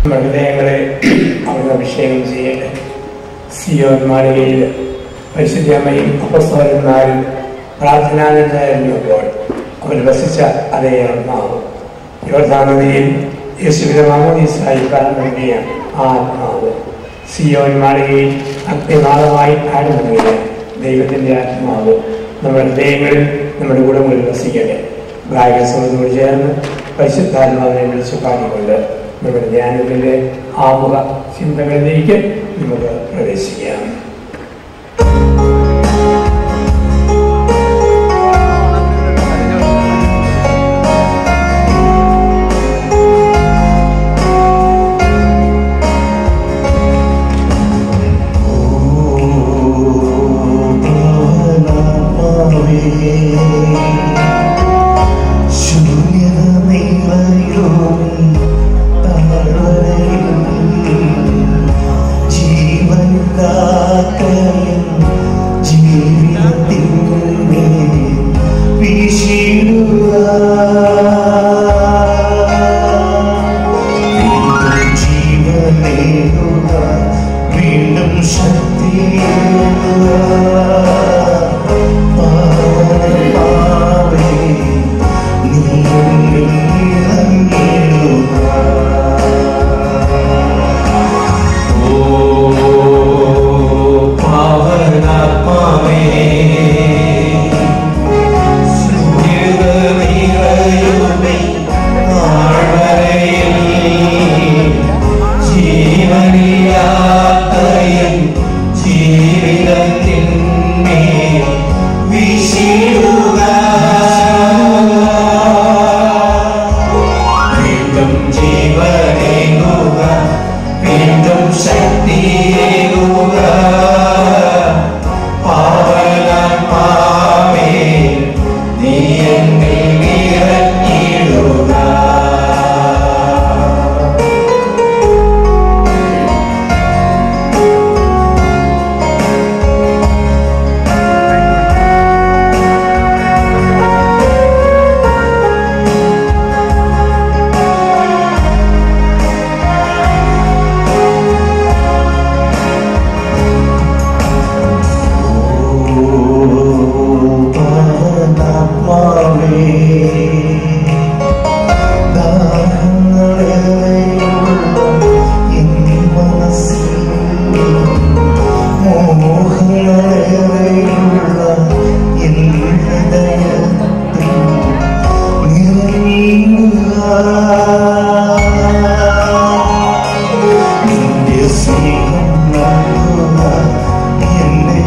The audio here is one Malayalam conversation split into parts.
നമ്മുടെ ഹൃദയങ്ങളെ അവിടുന്ന് അഭിഷേകം ചെയ്യട്ടെ സിയോൻ മാളികയിൽ പരിശുദ്ധമ്മയും അപ്പസ്തോലന്മാരും പ്രാർത്ഥനാനന്ദായിരുന്നപ്പോൾ അവർ വസിച്ച അതേ ആത്മാവ് യോർധാനദിയിൽ യേശുവിന്റെ മാമോദീസായി പ്രാർത്ഥനയ ആ ആത്മാവ് സിയോൻ മാളികയിൽ അഗ്നിനാളമായി ആടുന്നത് ദൈവത്തിന്റെ ആത്മാവ് നമ്മുടെ ഹൃദയങ്ങളിൽ നമ്മുടെ കുടുംബങ്ങളിൽ വസിക്കട്ടെ ഗായക സമയത്തോട് ചേർന്ന് പരിശുദ്ധാത്മാവിനെ വിളിച്ചു പാടിക്കൊണ്ട് നമ്മുടെ ധ്യാനത്തിന്റെ ആമുഖ ചിന്തകളിലേക്ക് നമുക്ക് പ്രവേശിക്കാം വീണ്ടും ജീവനിയാത്രയും ജീവിതത്തിന്മേ വിശിടുക വീണ്ടും ജീവനേകുക വീണ്ടും ശക്തിയേകുക പാവനാത്മാവേ നീ എന്നിൽ നിറഞ്ഞിടുക നിന്റെ സ്നേഹം നൽകുക എന്നെ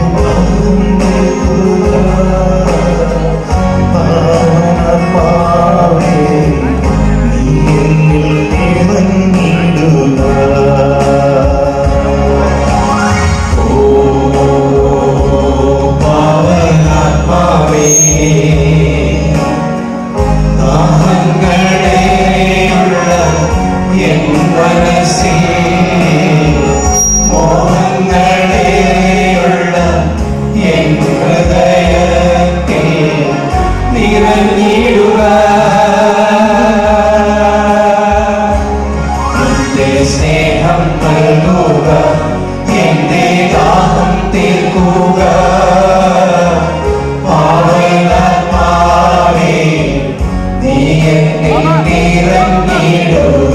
പാവേ നീ എന്നിൽ നിറഞ്ഞിടുക പാവനാത്മാവേ ദാഹങ്ങളേയുള്ള എൻ മനസ്സിൽ മോഹങ്ങളേയുള്ള എൻ ഹൃദയത്തിൽ നിറഞ്ഞിടുക എന്റെ സ്നേഹം നൽകുക എന്റെ ദാഹം തീർക്കുക പാവനാത്മാവേ നീ എന്നിൽ നിറഞ്ഞിടുക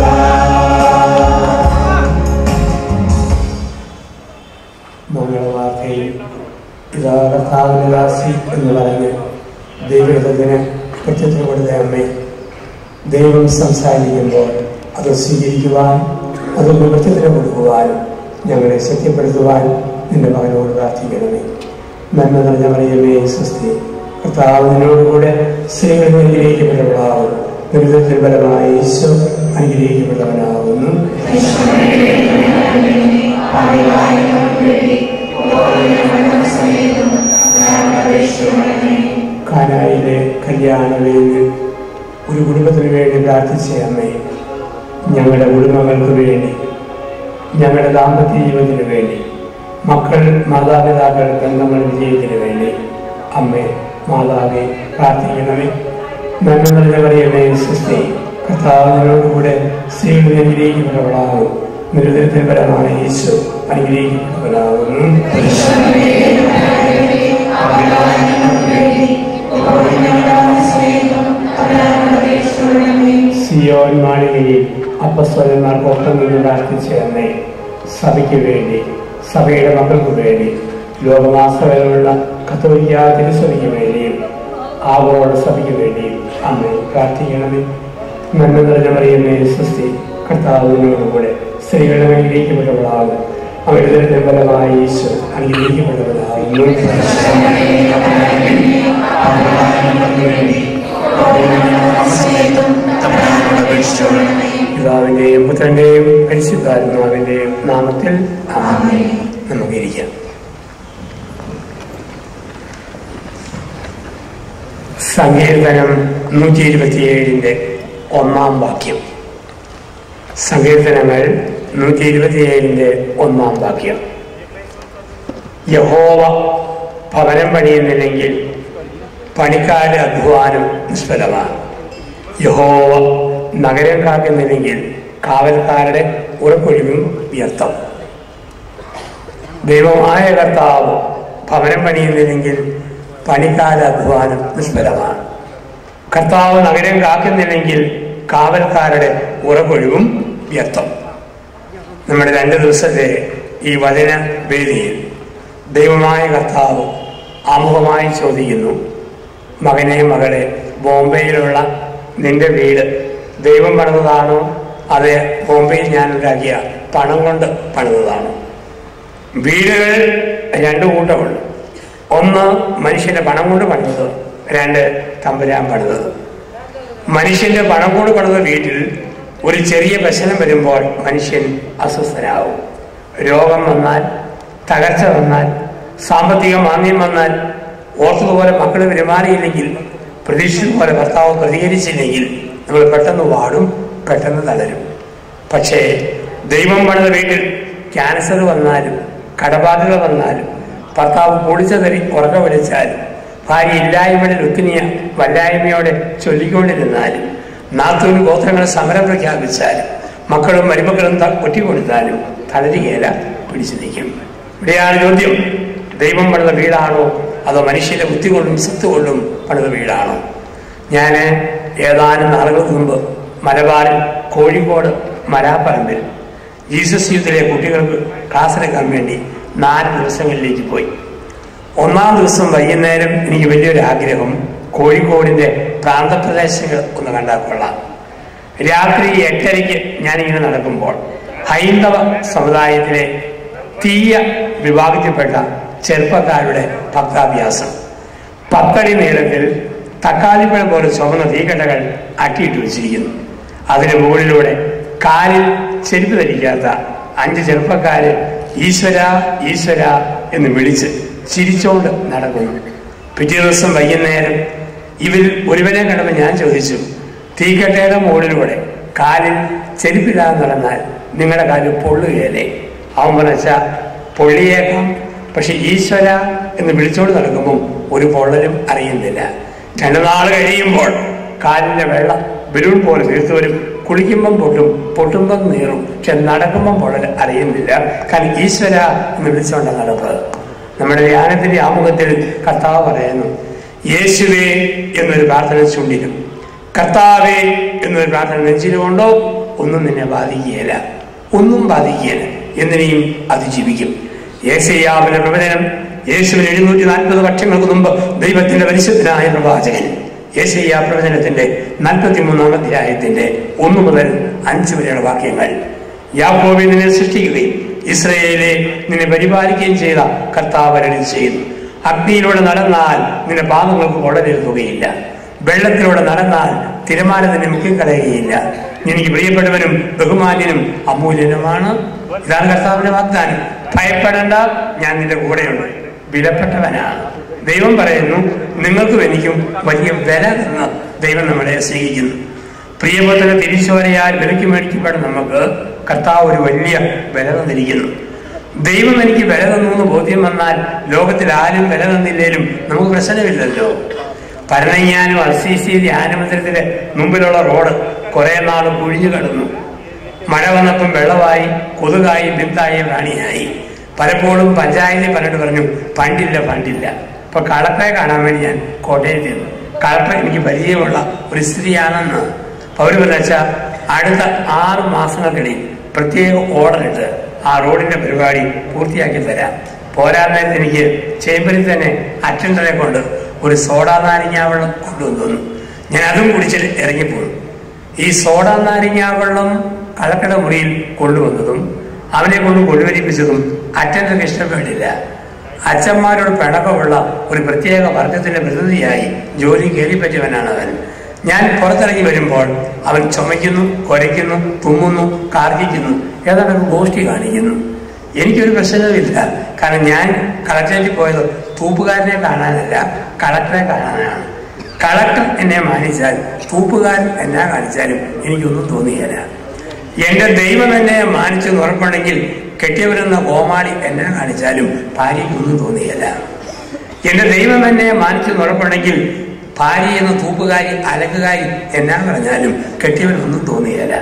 മംഗളവാർത്തയിൽ ഇതാ കർത്താവിന്റെ ദാസി എന്ന് പറഞ്ഞ് ദൈവത്തിന് പ്രത്യക്ഷപ്പെടുത്ത അമ്മേ ദൈവം സംസാരിക്കുമ്പോൾ അത് സ്വീകരിക്കുവാൻ അത് പ്രത്യത്തിന് കൊടുക്കുവാനും ഞങ്ങളെ സത്യപ്പെടുത്തുവാൻ നിന്റെ മകനോട് പ്രാർത്ഥിക്കണമേ നന്മ നിറഞ്ഞ മറിയമേ സ്വസ്തി കർത്താവ് നിന്നോടുകൂടെ സ്ത്രീകൾ അനുഗ്രഹിക്കപ്പെട്ടവളാവും ദുരിതത്തിൽ ഫലമായി ഈശോ അനുഗ്രഹിക്കപ്പെട്ടവനാകുന്നു കാനായിലെ കല്യാണവേദിയിൽ ഒരു കുടുംബത്തിന് വേണ്ടി പ്രാർത്ഥിച്ച അമ്മേ ഞങ്ങളുടെ കുടുംബങ്ങൾക്ക് വേണ്ടി ഞങ്ങളുടെ ദാമ്പത്യ ജീവിതത്തിന് വേണ്ടി മക്കൾ മാതാപിതാക്കൾ ബന്ധങ്ങൾ വിജയത്തിന് വേണ്ടി അമ്മേ മാതാവെ പ്രാർത്ഥിക്കണമേ നന്മ നിറഞ്ഞവരെയമേ സൃഷ്ടി കർത്താവിനോടുകൂടെ സ്ത്രീകൾ അനുഗ്രഹിക്കപ്പെട്ടവളാകും നിരുദരത്തിന് പരമായ യേശു അനുഗ്രഹിക്കപ്പെട്ടവരാകുന്നു സിയോൻ മാളികയിൽ അപ്പസ്വരന്മാർക്കൊപ്പം നിന്ന് പ്രാർത്ഥിച്ച അമ്മേ സഭയ്ക്ക് വേണ്ടി സഭയുടെ മക്കൾക്ക് വേണ്ടി ലോകമാസകരമുള്ള കത്തോലിക്ക തിരുസഭയ്ക്ക് വേണ്ടിയും ആഗോള സഭയ്ക്ക് വേണ്ടിയും അമ്മേ പ്രാർത്ഥിക്കണമേ നന്മ നിറഞ്ഞ മറിയമേ സ്വസ്തി കർത്താവിനോടുകൂടെ സ്ത്രീകളുടെ അനുഗ്രഹിക്കപ്പെട്ടവളാകും അവരുടെ നിർബലമായ ഈശോ അനുഗ്രഹിക്കപ്പെട്ടവളാകുന്നു പിതാവിന്റെയും പുത്രന്റെയും പരിശുദ്ധാത്മാവിന്റെയും നാമത്തിൽ ആമേൻ. നമുക്കിരിക്കാം സങ്കീർത്തനം നൂറ്റി ഇരുപത്തിയേഴിന്റെ ഒന്നാം വാക്യം സങ്കീർത്തനങ്ങൾ നൂറ്റി ഇരുപത്തിയേഴിന്റെ ഒന്നാം വാക്യം യഹോവ ഭവനം പണിയുന്നില്ലെങ്കിൽ പണിക്കാരുടെ അധ്വാനം നിഷ്ഫലമാണ് യഹോവ നഗരം കാക്കുന്നില്ലെങ്കിൽ കാവൽക്കാരുടെ ഉറപ്പൊഴിവും വ്യർത്ഥം ദൈവമായ കർത്താവ് ഭവനം പണിയുന്നില്ലെങ്കിൽ പണിക്കാരുടെ അധ്വാനം നിഷ്ഫലമാണ് കർത്താവ് നഗരം കാക്കുന്നില്ലെങ്കിൽ കാവൽക്കാരുടെ ഉറപ്പൊഴിവും വ്യർത്ഥം നമ്മുടെ രണ്ട് ദിവസത്തെ ഈ വചന വേദിയിൽ ദൈവമായ കർത്താവ് ആമുഖമായി ചോദിക്കുന്നു മകനെ മകളെ ബോംബെയിലുള്ള നിന്റെ വീട് ദൈവം പണിതതാണോ അതെ ബോംബെയിൽ ഞാൻ ഉണ്ടാക്കിയ പണം കൊണ്ട് പണിതതാണോ വീടുകൾ രണ്ടു കൂട്ടമുണ്ട് ഒന്ന് മനുഷ്യന്റെ പണം കൊണ്ട് പണിതത് രണ്ട് തമ്പുരാൻ പണിതത് മനുഷ്യന്റെ പണം കൊണ്ട് പണിത വീട്ടിൽ ഒരു ചെറിയ പ്രശ്നം വരുമ്പോൾ മനുഷ്യൻ അസ്വസ്ഥനാവും രോഗം വന്നാൽ തകർച്ച വന്നാൽ സാമ്പത്തിക മാന്ദ്യം വന്നാൽ ഓർത്തതുപോലെ മക്കൾ പെരുമാറിയില്ലെങ്കിൽ പ്രതീക്ഷിച്ചതുപോലെ ഭർത്താവ് പ്രതികരിച്ചില്ലെങ്കിൽ നമ്മൾ പെട്ടെന്ന് വാടും പെട്ടെന്ന് തളരും പക്ഷേ ദൈവം പണിത വീട്ടിൽ ക്യാൻസർ വന്നാലും കടബാധ്യത വന്നാലും ഭർത്താവ് പൊടിച്ച തരി ഉറക്ക വിളിച്ചാലും ഭാര്യ ഇല്ലായ്മയുടെ ലുക്കിനിയ വല്ലായ്മയോടെ ചൊല്ലിക്കൊണ്ടിരുന്നാലും നാത്തൂന് ഗോത്രങ്ങൾ സമരം പ്രഖ്യാപിച്ചാലും മക്കളും മരുമക്കളും ത- ഒറ്റിക്കൊടുത്താലും തളരുകയില പിടിച്ചു നിൽക്കും ഇവിടെയാണ് ചോദ്യം ദൈവം പണിത വീടാണോ അതോ മനുഷ്യന്റെ ബുദ്ധി കൊണ്ടും സത്ത് കൊണ്ടും പണിത വീടാണോ ഞാൻ ഏതാനും നാളുകൾക്ക് മുമ്പ് മലബാറിൽ കോഴിക്കോട് മരാപ്പറമ്പിൽ ജീസസ് യൂത്തിലെ കുട്ടികൾക്ക് ക്ലാസ് എടുക്കാൻ വേണ്ടി നാല് ദിവസങ്ങളിലേക്ക് പോയി ഒന്നാം ദിവസം വൈകുന്നേരം എനിക്ക് വലിയൊരു ആഗ്രഹം കോഴിക്കോടിന്റെ പ്രാന്തപ്രദേശങ്ങൾ ഒന്ന് കണ്ടാൽ കൊള്ളാം രാത്രി എട്ടരയ്ക്ക് ഞാനിങ്ങനെ നടക്കുമ്പോൾ ഹൈന്ദവ സമുദായത്തിലെ തീയ വിഭാഗത്തിൽപ്പെട്ട ചെറുപ്പക്കാരുടെ ഭക്താഭ്യാസം പത്തടി നീളത്തിൽ തക്കാളിപ്പഴം പോലെ ചുവന്ന തീക്കട്ടകൾ അട്ടിയിട്ട് വെച്ചിരിക്കുന്നു അതിന് മുകളിലൂടെ കാലിൽ ചെരുപ്പ് ധരിക്കാത്ത അഞ്ച് ചെറുപ്പക്കാര് ഈശ്വര ഈശ്വര എന്ന് വിളിച്ച് ചിരിച്ചോണ്ട് നടക്കുന്നു പിറ്റേ ദിവസം വൈകുന്നേരം ഇവരിൽ ഒരുവനെ കണ്ടപ്പോൾ ഞാൻ ചോദിച്ചു തീക്കട്ടയുടെ മുകളിലൂടെ കാലിൽ ചെരുപ്പില്ലാതെ നടന്നാൽ നിങ്ങളുടെ കാലിൽ പൊള്ളുകയല്ലേ അവൻ പറഞ്ഞ പൊള്ളിയേക്കാം പക്ഷെ ഈശ്വര എന്ന് വിളിച്ചോണ്ട് നടക്കുമ്പോൾ ഒരു പൊള്ളലും അറിയുന്നില്ല രണ്ടു നാൾ കഴിയുമ്പോൾ കാലിന്റെ വെള്ളം ബലൂൺ പോലെ തീർത്തു വരും കുളിക്കുമ്പം പൊട്ടും പൊട്ടുമ്പം നീറും പക്ഷെ നടക്കുമ്പം പൊള്ളൽ അറിയുന്നില്ല കാരണം ഈശ്വര എന്ന് വിളിച്ചുകൊണ്ട് നടപ്പ് നമ്മുടെ ധ്യാനത്തിന്റെ ആമുഖത്തിൽ കർത്താവ് പറയുന്നു യേശുവേ എന്നൊരു പ്രാർത്ഥന ചുണ്ടിലും കർത്താവേ എന്നൊരു പ്രാർത്ഥന നെഞ്ചിലുകൊണ്ടോ ഒന്നും നിന്നെ ബാധിക്കുകയില്ല ഒന്നും ബാധിക്കുകയില്ല എന്നിനെയും അതിജീവിക്കും യേശയ്യാവിന്റെ പ്രവചനം യേശുവിന് എഴുന്നൂറ്റി നാൽപ്പത് വർഷങ്ങൾക്ക് മുമ്പ് ദൈവത്തിന്റെ പരിശുദ്ധനായ പ്രവാചകൻ യേശയ്യ പ്രവചനത്തിന്റെ നാൽപ്പത്തി മൂന്നാം അധ്യായത്തിന്റെ ഒന്ന് മുതൽ അഞ്ച് വരെയുള്ള വാക്യങ്ങൾ യാക്കോബെ നിന്നെ സൃഷ്ടിക്കുകയും ഇസ്രയേലെ നിന്നെ പരിപാലിക്കുകയും ചെയ്ത കർത്താവ് അരുളി ചെയ്യുന്നു അഗ്നിയിലൂടെ നടന്നാൽ നിന്റെ പാദങ്ങൾക്ക് പൊള്ളലേൽക്കുകയില്ല വെള്ളത്തിലൂടെ നടന്നാൽ തിരമാല നിന്നെ മുഖ്യം കളയുകയില്ല എനിക്ക് പ്രിയപ്പെട്ടവനും ബഹുമാന്യനും അമൂല്യനുമാണ് ഇതാണ് കർത്താവിന്റെ വാഗ്ദാനം ഭയപ്പെടേണ്ട ഞാൻ നിന്റെ കൂടെയുണ്ട് വിലപ്പെട്ടവനാണ് ദൈവം പറയുന്നു നിങ്ങൾക്കും എനിക്കും വലിയ വില തന്ന് ദൈവം നമ്മളെ സ്നേഹിക്കുന്നു പ്രിയപുത്രനെ തിരിച്ചോരയാൽ വിലയ്ക്ക് മേടിക്കപ്പെടുന്ന നമുക്ക് കർത്താവ് ഒരു വലിയ വില തന്നിരിക്കുന്നു ദൈവം എനിക്ക് വില തന്നു എന്ന് ബോധ്യം വന്നാൽ ലോകത്തിൽ ആരും വില തന്നില്ലേലും നമുക്ക് പ്രശ്നമില്ലല്ലോ ഭരണങ്ങാനും അർ സി സി ധ്യാനമന്ദിരത്തിന്റെ മുമ്പിലുള്ള റോഡ് കുറെ നാൾ കുഴിഞ്ഞു കിടന്നു മഴ വന്നപ്പം വെള്ളമായി കൊതുകായി ബിന്ദായി റാണിയായി പലപ്പോഴും പഞ്ചായത്തിൽ പറഞ്ഞിട്ട് പറഞ്ഞു ഫണ്ടില്ല ഫണ്ടില്ല ഇപ്പൊ കളക്ടറെ കാണാൻ വേണ്ടി ഞാൻ കോട്ടയത്ത് ചെന്നു കളക്ടർ എനിക്ക് പരിചയമുള്ള ഒരു സ്ത്രീയാണെന്ന് അവർ വെച്ചാൽ അടുത്ത ആറ് മാസങ്ങൾക്കിടയിൽ പ്രത്യേക ഓർഡർ ഇട്ട് ആ റോഡിന്റെ പരിപാടി പൂർത്തിയാക്കി തരാം പോരാൻ നേരത്ത് എനിക്ക് ചേമ്പരിൽ തന്നെ അറ്റൻഡറെ കൊണ്ട് ഒരു സോഡാ നാരങ്ങ വെള്ളം കൊണ്ടുവന്നു ഞാൻ അതും കുടിച്ചിട്ട് ഇറങ്ങിപ്പോയി ഈ സോഡാ നാരങ്ങ വെള്ളം കളക്കട മുറിയിൽ കൊണ്ടുവന്നതും അവനെ കൊണ്ട് കൊണ്ടുവരിപ്പിച്ചതും അറ്റൻഡർക്ക് ഇഷ്ടപ്പെട്ടില്ല അച്ഛന്മാരോട് പിണക്കമുള്ള ഒരു പ്രത്യേക വർഗത്തിന്റെ പ്രതിനിധിയായി ജോലി കയറിപ്പറ്റിയവനാണ് അവൻ ഞാൻ പുറത്തിറങ്ങി വരുമ്പോൾ അവൻ ചുമയ്ക്കുന്നു കുരയ്ക്കുന്നു തുമ്മുന്നു കാർക്കിക്കുന്നു ഏതാണ്ട് ഗോഷ്ഠി കാണിക്കുന്നു എനിക്കൊരു പ്രശ്നവുമില്ല കാരണം ഞാൻ കളക്ടറേറ്റിൽ പോയത് തൂപ്പുകാരനെ കാണാനല്ല കളക്ടറെ കാണാനാണ് കളക്ടർ എന്നെ മാനിച്ചാൽ തൂപ്പുകാരൻ എന്നാ കാണിച്ചാലും എനിക്കൊന്നും തോന്നിയില്ല എന്റെ ദൈവം എന്നെ മാനിച്ചെന്ന് ഉറപ്പുണ്ടെങ്കിൽ കെട്ടിയവരെന്ന കോമാളി എന്നെ കാണിച്ചാലും ഭാര്യയ്ക്കൊന്നും തോന്നിയില്ല എന്റെ ദൈവം എന്നെ മാനിച്ചെന്ന് ഉറപ്പുണ്ടെങ്കിൽ ഭാര്യ എന്ന തൂപ്പുകാരി അലക്കുകാരി എന്നാ പറഞ്ഞാലും കെട്ടിയവനൊന്നും തോന്നിയില്ല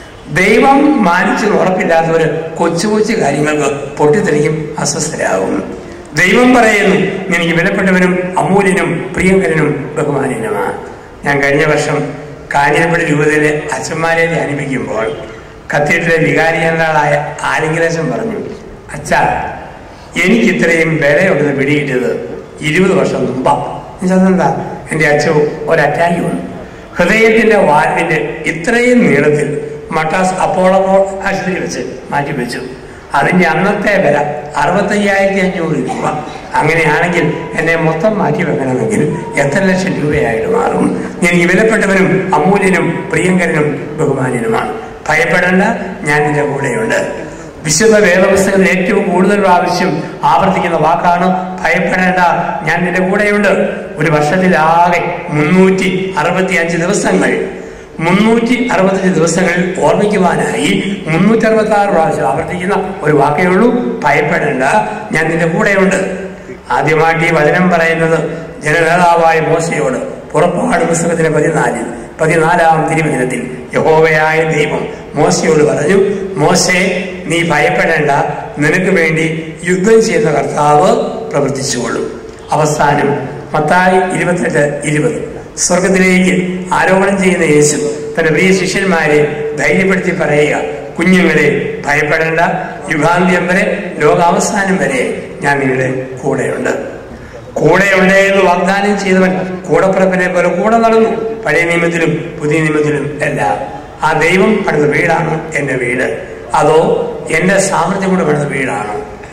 ദൈവം മാനിച്ചെന്ന് ഉറപ്പില്ലാത്തവര് കൊച്ചു കൊച്ചു കാര്യങ്ങൾക്ക് പൊട്ടിത്തെറിക്കും അസ്വസ്ഥരാകും ദൈവം പറയുന്നു എനിക്ക് വിലപ്പെട്ടവനും അമൂല്യനും പ്രിയങ്കരനും ബഹുമാനീയനുമാണ് ഞാൻ കഴിഞ്ഞ വർഷം കാഞ്ഞിരപ്പള്ളി രൂപതയിലെ അച്ഛന്മാരെ ധ്യാനിപ്പിക്കുമ്പോൾ കത്തീഡ്രലെ വികാരി ജനറലായ ആലിംഗലേശൻ പറഞ്ഞു അച്ഛാ എനിക്ക് ഇത്രയും വിലയുള്ളത് പിടികിട്ടിയത് ഇരുപത് വർഷം മുമ്പാ എന്താ എൻ്റെ അച്ഛൻ ഒരു അറ്റാക്ക് വന്നു ഹൃദയത്തിന്റെ വാൽവിന്റെ ഇത്രയും നീളത്തിൽ മട്ടാസ് അപ്പോളോ ആശുപത്രി വെച്ച് മാറ്റിവെച്ചു അതിന്റെ അന്നത്തെ വില അറുപത്തയ്യായിരത്തി അഞ്ഞൂറ് രൂപ അങ്ങനെയാണെങ്കിൽ എന്നെ മൊത്തം മാറ്റി വെക്കണമെങ്കിൽ എത്ര ലക്ഷം രൂപയായിട്ട് മാറും എനിക്ക് വിലപ്പെട്ടവനും അമൂല്യനും പ്രിയങ്കരനും ബഹുമാന്യനുമാണ് ഭയപ്പെടേണ്ട ഞാൻ നിന്റെ കൂടെയുണ്ട് വിശുദ്ധ വേദപുസ്തകത്തിൽ ഏറ്റവും കൂടുതൽ പ്രാവശ്യം ആവർത്തിക്കുന്ന വാക്കാണ് ഭയപ്പെടേണ്ട ഞാൻ നിന്റെ കൂടെയുണ്ട് ഒരു വർഷത്തിലാകെ മുന്നൂറ്റി അറുപത്തി അഞ്ച് ദിവസങ്ങൾ മുന്നൂറ്റി അറുപത്തഞ്ച് ദിവസങ്ങളിൽ ഓർമ്മിക്കുവാനായി മുന്നൂറ്റി അറുപത്തി ആറ് പ്രാവശ്യം ആവർത്തിക്കുന്ന ഒരു വാക്കേ ഉള്ളൂ ഭയപ്പെടേണ്ട ഞാൻ നിന്റെ കൂടെയുണ്ട് ആദ്യമായിട്ട് ഈ വചനം പറയുന്നത് ജനനേതാവായ മോശയോട് പുറപ്പാട് പുസ്തകത്തിലെ പതിനാലിൽ പതിനാലാം തിരുവചനത്തിൽ യഹോവയായ ദൈവം മോശയോട് പറഞ്ഞു മോശെ നീ ഭയപ്പെടേണ്ട നിനക്ക് വേണ്ടി യുദ്ധം ചെയ്യുന്ന കർത്താവ് പ്രവർത്തിച്ചുകൊള്ളും അവസാനം മത്തായി ഇരുപത്തെട്ട് ഇരുപത് സ്വർഗത്തിലേക്ക് ആരോപണം ചെയ്യുന്ന യേശു തന്റെ പ്രിയ ശിഷ്യന്മാരെ ധൈര്യപ്പെടുത്തി പറയുക കുഞ്ഞുങ്ങളെ ഭയപ്പെടേണ്ട യുഗാന്ത്യം വരെ ലോകാവസാനം വരെ ഞാൻ നിങ്ങളുടെ കൂടെയുണ്ട് കൂടെയുണ്ട് എന്ന് വാഗ്ദാനം ചെയ്തവൻ കൂടപ്പിറപ്പിനെ പോലെ കൂടെ നടന്നു പഴയ നിയമത്തിലും പുതിയ നിയമത്തിലും എല്ലാം ആ ദൈവം പണിത വീടാണ് എന്റെ വീട് അതോ എന്റെ സാമർഥ്യം കൊണ്ട് പണിത വീടാണ്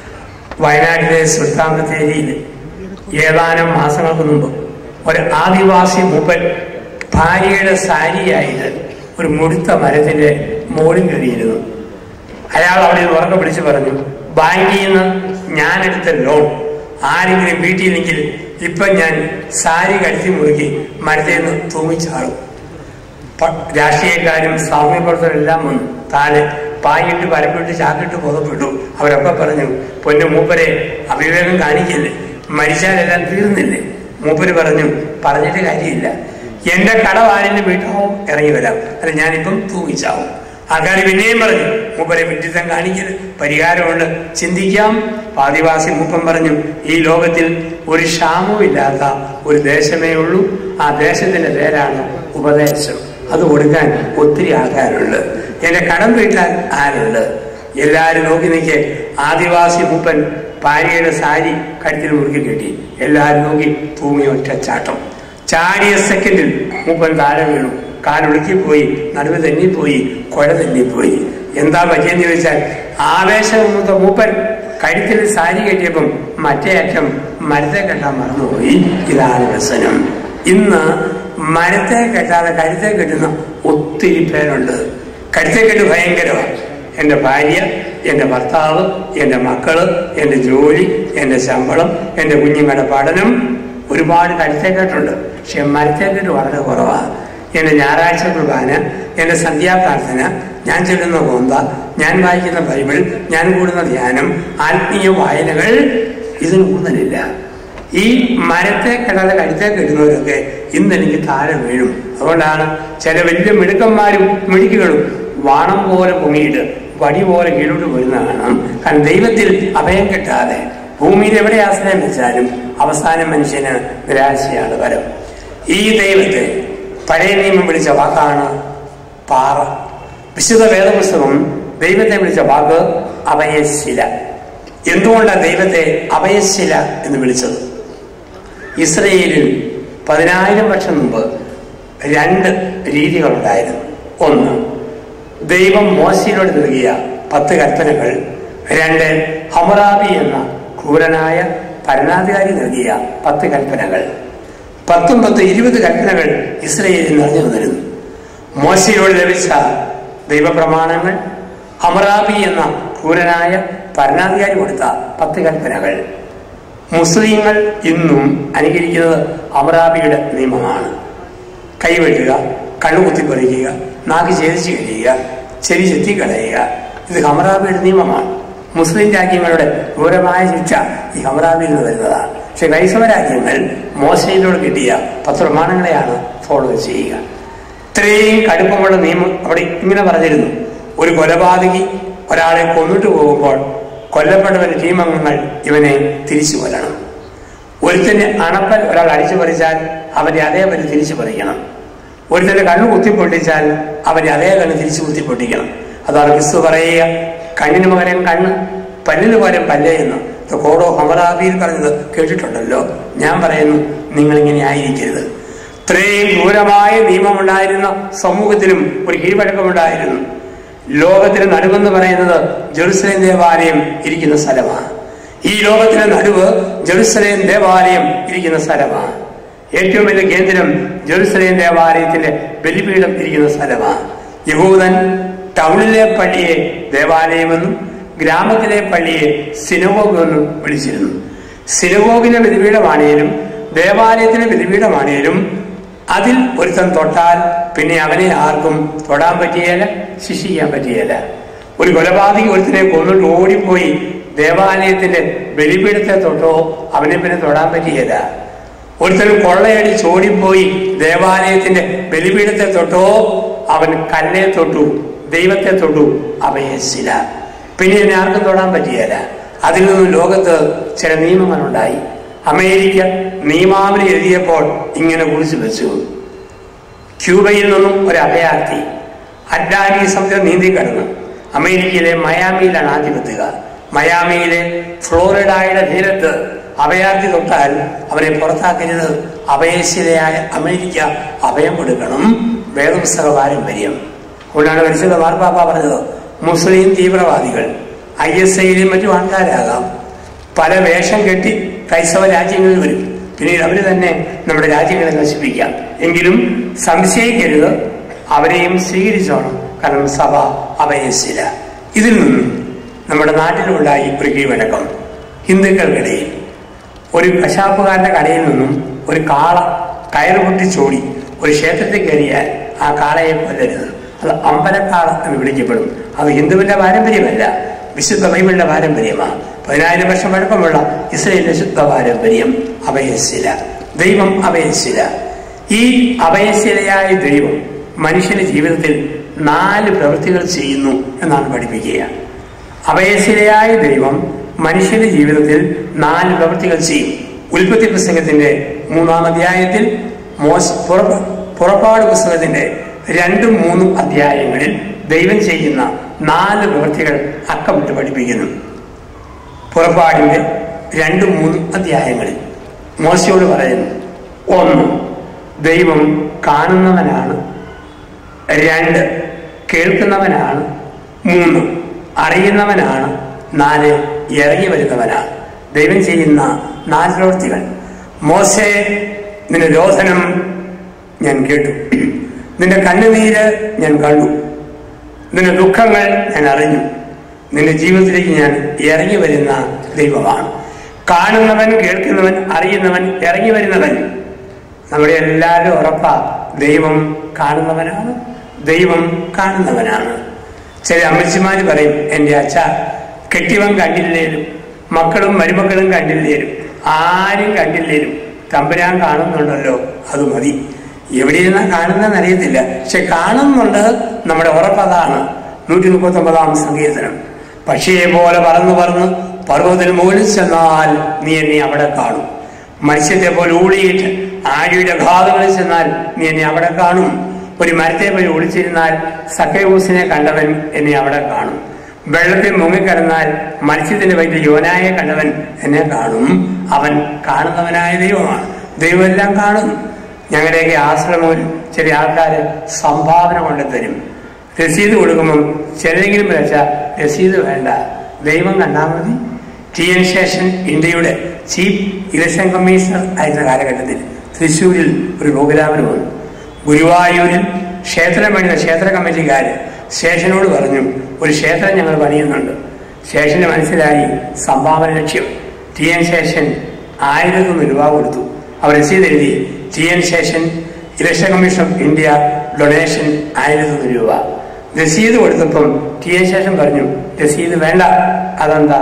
വയനാട്ടിലെ സുൽത്താനത്തേരിയിൽ ഏതാനും മാസങ്ങൾക്ക് മുമ്പ് ഒരു ആദിവാസി മൂപ്പൻ ഭാര്യയുടെ സാരിയായിട്ട് ഒരു മുടുത്ത മരത്തിന്റെ മോളിൽ കയറിയിരുന്നു അയാൾ അവിടെ നിന്ന് ഉറക്കെ പിടിച്ച് പറഞ്ഞു ബാങ്കിൽ നിന്ന് ഞാൻ എടുത്ത ലോൺ ആരെങ്കിലും വീട്ടിയില്ലെങ്കിൽ ഇപ്പം ഞാൻ സാരി കഴുത്തി മുറുക്കി മരത്തിൽ നിന്ന് തൂങ്ങിച്ചാടും പ- രാഷ്ട്രീയക്കാരും സാമൂഹ്യ പ്രവർത്തകരും എല്ലാം വന്നു താഴെ പായിട്ട് പരപ്പിട്ട് ചാക്കിട്ട് ബോധപ്പെട്ടു അവരൊക്കെ പറഞ്ഞു പൊന്നു മൂപ്പരെ അവിവേകം കാണിക്കില്ലേ മരിച്ചാലെല്ലാം തീർന്നില്ലേ മൂപ്പര് പറഞ്ഞു പറഞ്ഞിട്ട് കാര്യമില്ല എന്റെ കടം ആരെങ്കിലും വീട്ടാവും ഇറങ്ങി വരാം അല്ല ഞാനിപ്പം തൂങ്ങിച്ചാവും ആൾക്കാർ പിന്നെയും പറഞ്ഞു മൂപ്പരെ വിഡിത്തം കാണിക്കൽ പരിഹാരമുണ്ട് ചിന്തിക്കാം ആദിവാസി മൂപ്പൻ പറഞ്ഞു ഈ ലോകത്തിൽ ഒരു ക്ഷാമവും ഇല്ലാത്ത ഒരു ദേശമേ ഉള്ളൂ ആ ദേശത്തിന്റെ പേരാണ് ഉപദേശം അത് കൊടുക്കാൻ ഒത്തിരി ആൾക്കാരുണ്ട് എന്റെ കടം വീട്ടാൻ ആരുണ്ട് എല്ലാരും നോക്കി നിൽക്കെ ആദിവാസി മൂപ്പൻ ഭാര്യയുടെ സാരി കഴുത്തിൽ മുറുക്കി കെട്ടി എല്ലാരും നോക്കി തൂങ്ങി ഒറ്റ ചാട്ടം ചാടിയ സെക്കൻഡിൽ മൂപ്പൻ താഴെ വീണു കാലൊളുക്കി പോയി നടുവ് തെന്നിപ്പോയി കുഴ തെന്നിപ്പോയി എന്താ പറ്റിയെന്ന് ചോദിച്ചാൽ ആവേശമൂത്ത മൂപ്പൻ കഴുത്തിൽ സാരി കെട്ടിയപ്പം മറ്റേ അറ്റം മരത്തെ കെട്ടാൻ മറന്നുപോയി ഇതാണ് വ്യസനം ഇന്ന് മരത്തെ കെട്ടാതെ കഴുത്തെ കെട്ടുന്ന ഒത്തിരി പേരുണ്ട് കഴുത്തെ കെട്ട് ഭയങ്കരമാണ് എൻ്റെ ഭാര്യ എൻ്റെ ഭർത്താവ് എൻ്റെ മക്കള് എൻ്റെ ജോലി എൻ്റെ ശമ്പളം എൻ്റെ കുഞ്ഞുങ്ങളുടെ പഠനം ഒരുപാട് കഴുത്തേക്കെട്ടുണ്ട് പക്ഷെ മരത്തേക്കെട്ട് വളരെ കുറവാണ് എൻ്റെ ഞായറാഴ്ച കുർബാന എൻ്റെ സന്ധ്യാപ്രാർത്ഥന ഞാൻ ചൊല്ലുന്ന കോന്ത ഞാൻ വായിക്കുന്ന ബൈബിൾ ഞാൻ കൂടുന്ന ധ്യാനം ആത്മീയ വായനകൾ ഇതിന് കൂടുതലില്ല ഈ മരത്തെ കിടാതെ കഴുത്തെ കെട്ടുന്നവരൊക്കെ ഇന്ന് എനിക്ക് താഴെ വീഴും അതുകൊണ്ടാണ് ചില വലിയ മിടുക്കന്മാരും മിടുക്കുകളും വാണം പോലെ പൊങ്ങിയിട്ട് വടി പോലെ കീഴോട്ട് വരുന്ന കാണാം കാരണം ദൈവത്തിൽ അഭയം കിട്ടാതെ ഭൂമിയിൽ എവിടെ ആശ്രയം വെച്ചാലും അവസാനം മനുഷ്യന് നിരാശയാണ് വരം ഈ ദൈവത്തെ പഴയ നിയമം വിളിച്ച വാക്കാണ് പാറ വിശുദ്ധ വേദപുസ്തകം ദൈവത്തെ വിളിച്ച വാക്ക് അഭയശില എന്തുകൊണ്ടാണ് ദൈവത്തെ അഭയശില എന്ന് വിളിച്ചത് ഇസ്രയേലിൽ പതിനായിരം വർഷം മുമ്പ് രണ്ട് രീതികളുണ്ടായിരുന്നു ഒന്ന് ദൈവം മോശയിലൂടെ നൽകിയ പത്ത് കൽപ്പനകൾ രണ്ട് ഹമറാബി എന്ന ക്രൂരനായ ഭരണാധികാരി നൽകിയ പത്ത് കൽപ്പനകൾ പത്തും പത്ത് ഇരുപത് കൽപ്പനകൾ ഇസ്രയേലിൽ നിറഞ്ഞു വന്നിരുന്നു മോശയിലൂടെ ലഭിച്ച ദൈവപ്രമാണങ്ങൾ ഹമറാബി എന്ന ക്രൂരനായ ഭരണാധികാരി കൊടുത്ത പത്ത് കൽപ്പനകൾ മുസ്ലിങ്ങൾ ഇന്നും അനുകരിക്കുന്നത് അമറാബിയുടെ നിയമമാണ് കൈവെട്ടുക കണ്ണുകുത്തി പറിക്കുക നാക്ക് ഛേദിച്ച് കഴിയുക ചെവി ചെത്തി കളയുക ഇത് ഹമറാബിയുടെ നിയമമാണ് മുസ്ലിം രാജ്യങ്ങളുടെ ക്രൂരമായ ശിക്ഷ ഈ ഹമറാബിയിൽ നിന്ന് വരുന്നതാണ് പക്ഷെ ക്രൈസ്തവ രാജ്യങ്ങൾ മോശയിലൂടെ കിട്ടിയ പത്ത് പ്രമാണങ്ങളെയാണ് ഫോളോ ചെയ്യുക ഇത്രയും കടുപ്പമുള്ള നിയമം അവിടെ ഇങ്ങനെ പറഞ്ഞിരുന്നു ഒരു കൊലപാതകി ഒരാളെ കൊന്നിട്ട് പോകുമ്പോൾ കൊല്ലപ്പെട്ടവന്റെ ടീമംഗങ്ങൾ ഇവനെ തിരിച്ചു കൊല്ലണം ഒരുത്തന്റെ അണപ്പൽ ഒരാൾ അടിച്ചു പറിച്ചാൽ അവന്റെ അതേപടി തിരിച്ചു പറിക്കണം ഒരുത്തന്റെ കണ്ണു കുത്തിപ്പൊട്ടിച്ചാൽ അവന്റെ അതേ കണ്ണ് തിരിച്ചു കുത്തിപ്പൊട്ടിക്കണം അതാണ് ക്രിസ്തു പറയുക കണ്ണിന് പകരം കണ്ണ് പല്ലിന് പകരം പല്ല് എന്ന് ഇത് കോടോ ഹമറാബിയിൽ പറഞ്ഞത് കേട്ടിട്ടുണ്ടല്ലോ ഞാൻ പറയുന്നു നിങ്ങൾ ഇങ്ങനെ ആയിരിക്കരുത് ഇത്രയും ക്രൂരമായ നിയമമുണ്ടായിരുന്ന സമൂഹത്തിലും ഒരു കീഴ്വഴക്കമുണ്ടായിരുന്നു ലോകത്തിന് നടുവെന്ന് പറയുന്നത് ജെറുസലേം ദേവാലയം ഇരിക്കുന്ന സ്ഥലമാണ് ഈ ലോകത്തിന്റെ നടുവ് ജെറുസലേം ദേവാലയം ഇരിക്കുന്ന സ്ഥലമാണ് ഏറ്റവും വലിയ കേന്ദ്രം ജെറുസലേം ദേവാലയത്തിന്റെ ബലിപീഠം ഇരിക്കുന്ന സ്ഥലമാണ് യഹൂദൻ ടൗണിലെ പള്ളിയെ ദേവാലയമെന്നും ഗ്രാമത്തിലെ പള്ളിയെ സിനഗോഗ് എന്നും വിളിച്ചിരുന്നു സിനഗോഗിലെ ബലിപീഠമാണേലും ദേവാലയത്തിലെ ബലിപീഠമാണേലും അതിൽ ഒരുത്തൻ തൊട്ടാൽ പിന്നെ അവനെ ആർക്കും തൊടാൻ പറ്റിയല്ല ശിക്ഷിക്കാൻ പറ്റിയല്ല ഒരു കൊലപാതകി ഒരുത്തിനെ കൊന്നിട്ട് ഓടിപ്പോയി ദേവാലയത്തിന്റെ ബലിപീഠത്തെ തൊട്ടോ അവനെ പിന്നെ തൊടാൻ പറ്റിയല്ല ഒരുത്തൻ കൊള്ളയടിച്ച് ഓടിപ്പോയി ദേവാലയത്തിന്റെ ബലിപീഠത്തെ തൊട്ടോ അവൻ കല്ലെ തൊട്ടു ദൈവത്തെ തൊട്ടു അവയശില പിന്നെ എന്നെ ആർക്കും തൊടാൻ പറ്റിയല്ല അതിൽ നിന്നും ലോകത്ത് ചില നിയമങ്ങളുണ്ടായി അമേരിക്ക നിയമാവലി എഴുതിയപ്പോൾ ഇങ്ങനെ കുറിച്ച് വെച്ചു ക്യൂബയിൽ നിന്നും ഒരു അഭയാർത്ഥി അറ്റ്ലാന്റിക് സമുദ്രം നീന്തി കടന്നു അമേരിക്കയിലെ മയാമിയിലാണ് ആദ്യം എത്തുക മയാമിയിലെ ഫ്ലോറിഡായുടെ തീരത്ത് അഭയാർത്ഥി തൊട്ടാൽ അവനെ പുറത്താക്കരുത് അഭയശിലയായ അമേരിക്ക അഭയം കൊടുക്കണം വേദപുസ്തക പാരമ്പര്യം അതുകൊണ്ടാണ് പരിശുദ്ധ മാർപ്പാപ്പ പറഞ്ഞത് മുസ്ലിം തീവ്രവാദികൾ ഐ എസ് ഐയിലും മറ്റും ആൾക്കാരാകാം പല വേഷം കെട്ടി ക്രൈസ്തവ രാജ്യങ്ങളിൽ വരും പിന്നീട് അവർ തന്നെ നമ്മുടെ രാജ്യങ്ങളെ നശിപ്പിക്കാം എങ്കിലും സംശയിക്കരുത് അവരെയും സ്വീകരിച്ചോണം കാരണം സഭ അഭയശില ഇതിൽ നിന്നും നമ്മുടെ നാട്ടിലുണ്ടായി ഒരു കീഴ്വഴക്കം ഹിന്ദുക്കൾക്കിടയിൽ ഒരു കശാപ്പുകാരന്റെ കടയിൽ നിന്നും ഒരു കാള കയറ് പൊട്ടിച്ചോടി ഒരു ക്ഷേത്രത്തിൽ കയറിയാൽ ആ കാളയെ കൊല്ലരുത് അത് അമ്പലക്കാള എന്ന് വിളിക്കപ്പെടും അത് ഹിന്ദുവിന്റെ പാരമ്പര്യമല്ല വിശുദ്ധ ബൈബിളിന്റെ പാരമ്പര്യമാണ് പതിനായിരം വർഷം പഴക്കമുള്ള ഇസ്രയേലിന്റെ ശുദ്ധ പാരമ്പര്യം അഭയശില ദൈവം അഭയശില ഈ അഭയശിലയായ ദൈവം മനുഷ്യന്റെ ജീവിതത്തിൽ നാല് പ്രവൃത്തികൾ ചെയ്യുന്നു എന്നാണ് പഠിപ്പിക്കുക അഭയശിലയായ ദൈവം മനുഷ്യന്റെ ജീവിതത്തിൽ നാല് പ്രവൃത്തികൾ ചെയ്യും ഉൽപ്പത്തി പുസ്തകത്തിന്റെ മൂന്നാം അധ്യായത്തിൽ മോശ പുറപ്പ- പുറപ്പാട് പുസ്തകത്തിന്റെ രണ്ടും മൂന്നും അധ്യായങ്ങളിൽ ദൈവം ചെയ്യുന്ന നാല് പ്രവൃത്തികൾ അക്കമിട്ട് പഠിപ്പിക്കുന്നു പുറപ്പാടിന്റെ രണ്ടും മൂന്നും അധ്യായങ്ങളിൽ മോശയോട് പറയുന്നു ഒന്ന് ദൈവം കാണുന്നവനാണ് രണ്ട് കേൾക്കുന്നവനാണ് മൂന്ന് അറിയുന്നവനാണ് നാല് ഇറങ്ങി വരുന്നവനാണ് ദൈവം ചെയ്യുന്ന നാല് പ്രവൃത്തികൾ മോശെ നിന്റെ രോധനം ഞാൻ കേട്ടു നിന്റെ കണ്ണുനീര് ഞാൻ കണ്ടു നിന്റെ ദുഃഖങ്ങൾ ഞാൻ അറിഞ്ഞു നിന്റെ ജീവിതത്തിലേക്ക് ഞാൻ ഇറങ്ങി വരുന്ന ദൈവമാണ് കാണുന്നവൻ കേൾക്കുന്നവൻ അറിയുന്നവൻ ഇറങ്ങി വരുന്നവൻ നമ്മുടെ എല്ലാവരും ഉറപ്പാ ദൈവം കാണുന്നവനാണ് ദൈവം കാണുന്നവനാണ് ചില അമ്മച്ചിമാര് പറയും എൻ്റെ അച്ഛ കെട്ടിവൻ കണ്ടില്ലേലും മക്കളും മരുമക്കളും കണ്ടില്ലേലും ആരും കണ്ടില്ലേലും തമ്പുരാൻ കാണുന്നുണ്ടല്ലോ അത് മതി എവിടെ നിന്നാ കാണുന്നതെന്ന് അറിയത്തില്ല പക്ഷെ കാണുന്നുണ്ട് നമ്മുടെ ഉറപ്പതാണ് നൂറ്റി മുപ്പത്തി ഒമ്പതാം സങ്കീർത്തനം പക്ഷിയെ പോലെ പറന്ന് പറന്ന് പർവ്വതത്തിന് മുകളിൽ ചെന്നാൽ നീ എന്നെ അവിടെ കാണും മത്സ്യത്തെ പോലെ ഊളിയിട്ട് ആഴിയുടെ ഘാതങ്ങളിൽ ചെന്നാൽ നീ എന്നെ അവിടെ കാണും ഒരു മരത്തെ പോയി ഒളിച്ചിരുന്നാൽ സക്കയൂസിനെ കണ്ടവൻ എന്നെ അവിടെ കാണും വെള്ളത്തിൽ മുങ്ങിക്കിടന്നാൽ മത്സ്യത്തിന്റെ വൈദ്യ യോനായെ കണ്ടവൻ എന്നെ കാണും അവൻ കാണുന്നവനായ ദൈവമാണ് ദൈവം എല്ലാം കാണും ഞങ്ങളുടെയൊക്കെ ആശ്രമങ്ങളിൽ ചില ആൾക്കാർ സംഭാവന കൊണ്ട് തരും രസീത് കൊടുക്കുമ്പം ചിലരെങ്കിലും വിളിച്ച രസീത് വേണ്ട ദൈവം കണ്ടാൽ മതി ടി എൻ ശേഷൻ ഇന്ത്യയുടെ ചീഫ് ഇലക്ഷൻ കമ്മീഷണർ ആയിരുന്ന കാലഘട്ടത്തിൽ തൃശ്ശൂരിൽ ഒരു പ്രോഗ്രാമിന് വന്നു ഗുരുവായൂരിൽ ക്ഷേത്രം പണിത ക്ഷേത്ര കമ്മിറ്റിക്കാർ ശേഷനോട് പറഞ്ഞു ഒരു ക്ഷേത്രം ഞങ്ങൾ പണിയുന്നുണ്ട് ശേഷന് മനസ്സിലായി സംഭാവന ലക്ഷ്യം ടി എൻ ശേഷൻ ആയിരത്തൊന്ന് രൂപ കൊടുത്തു അവർ രസീത് എഴുതി T N Seshan election commission of India donation ആയിരത്തൊന്ന് രൂപ രസീത് കൊടുത്തപ്പം ടി എൻ ശേഷൻ പറഞ്ഞു രസീത് വേണ്ട അതെന്താ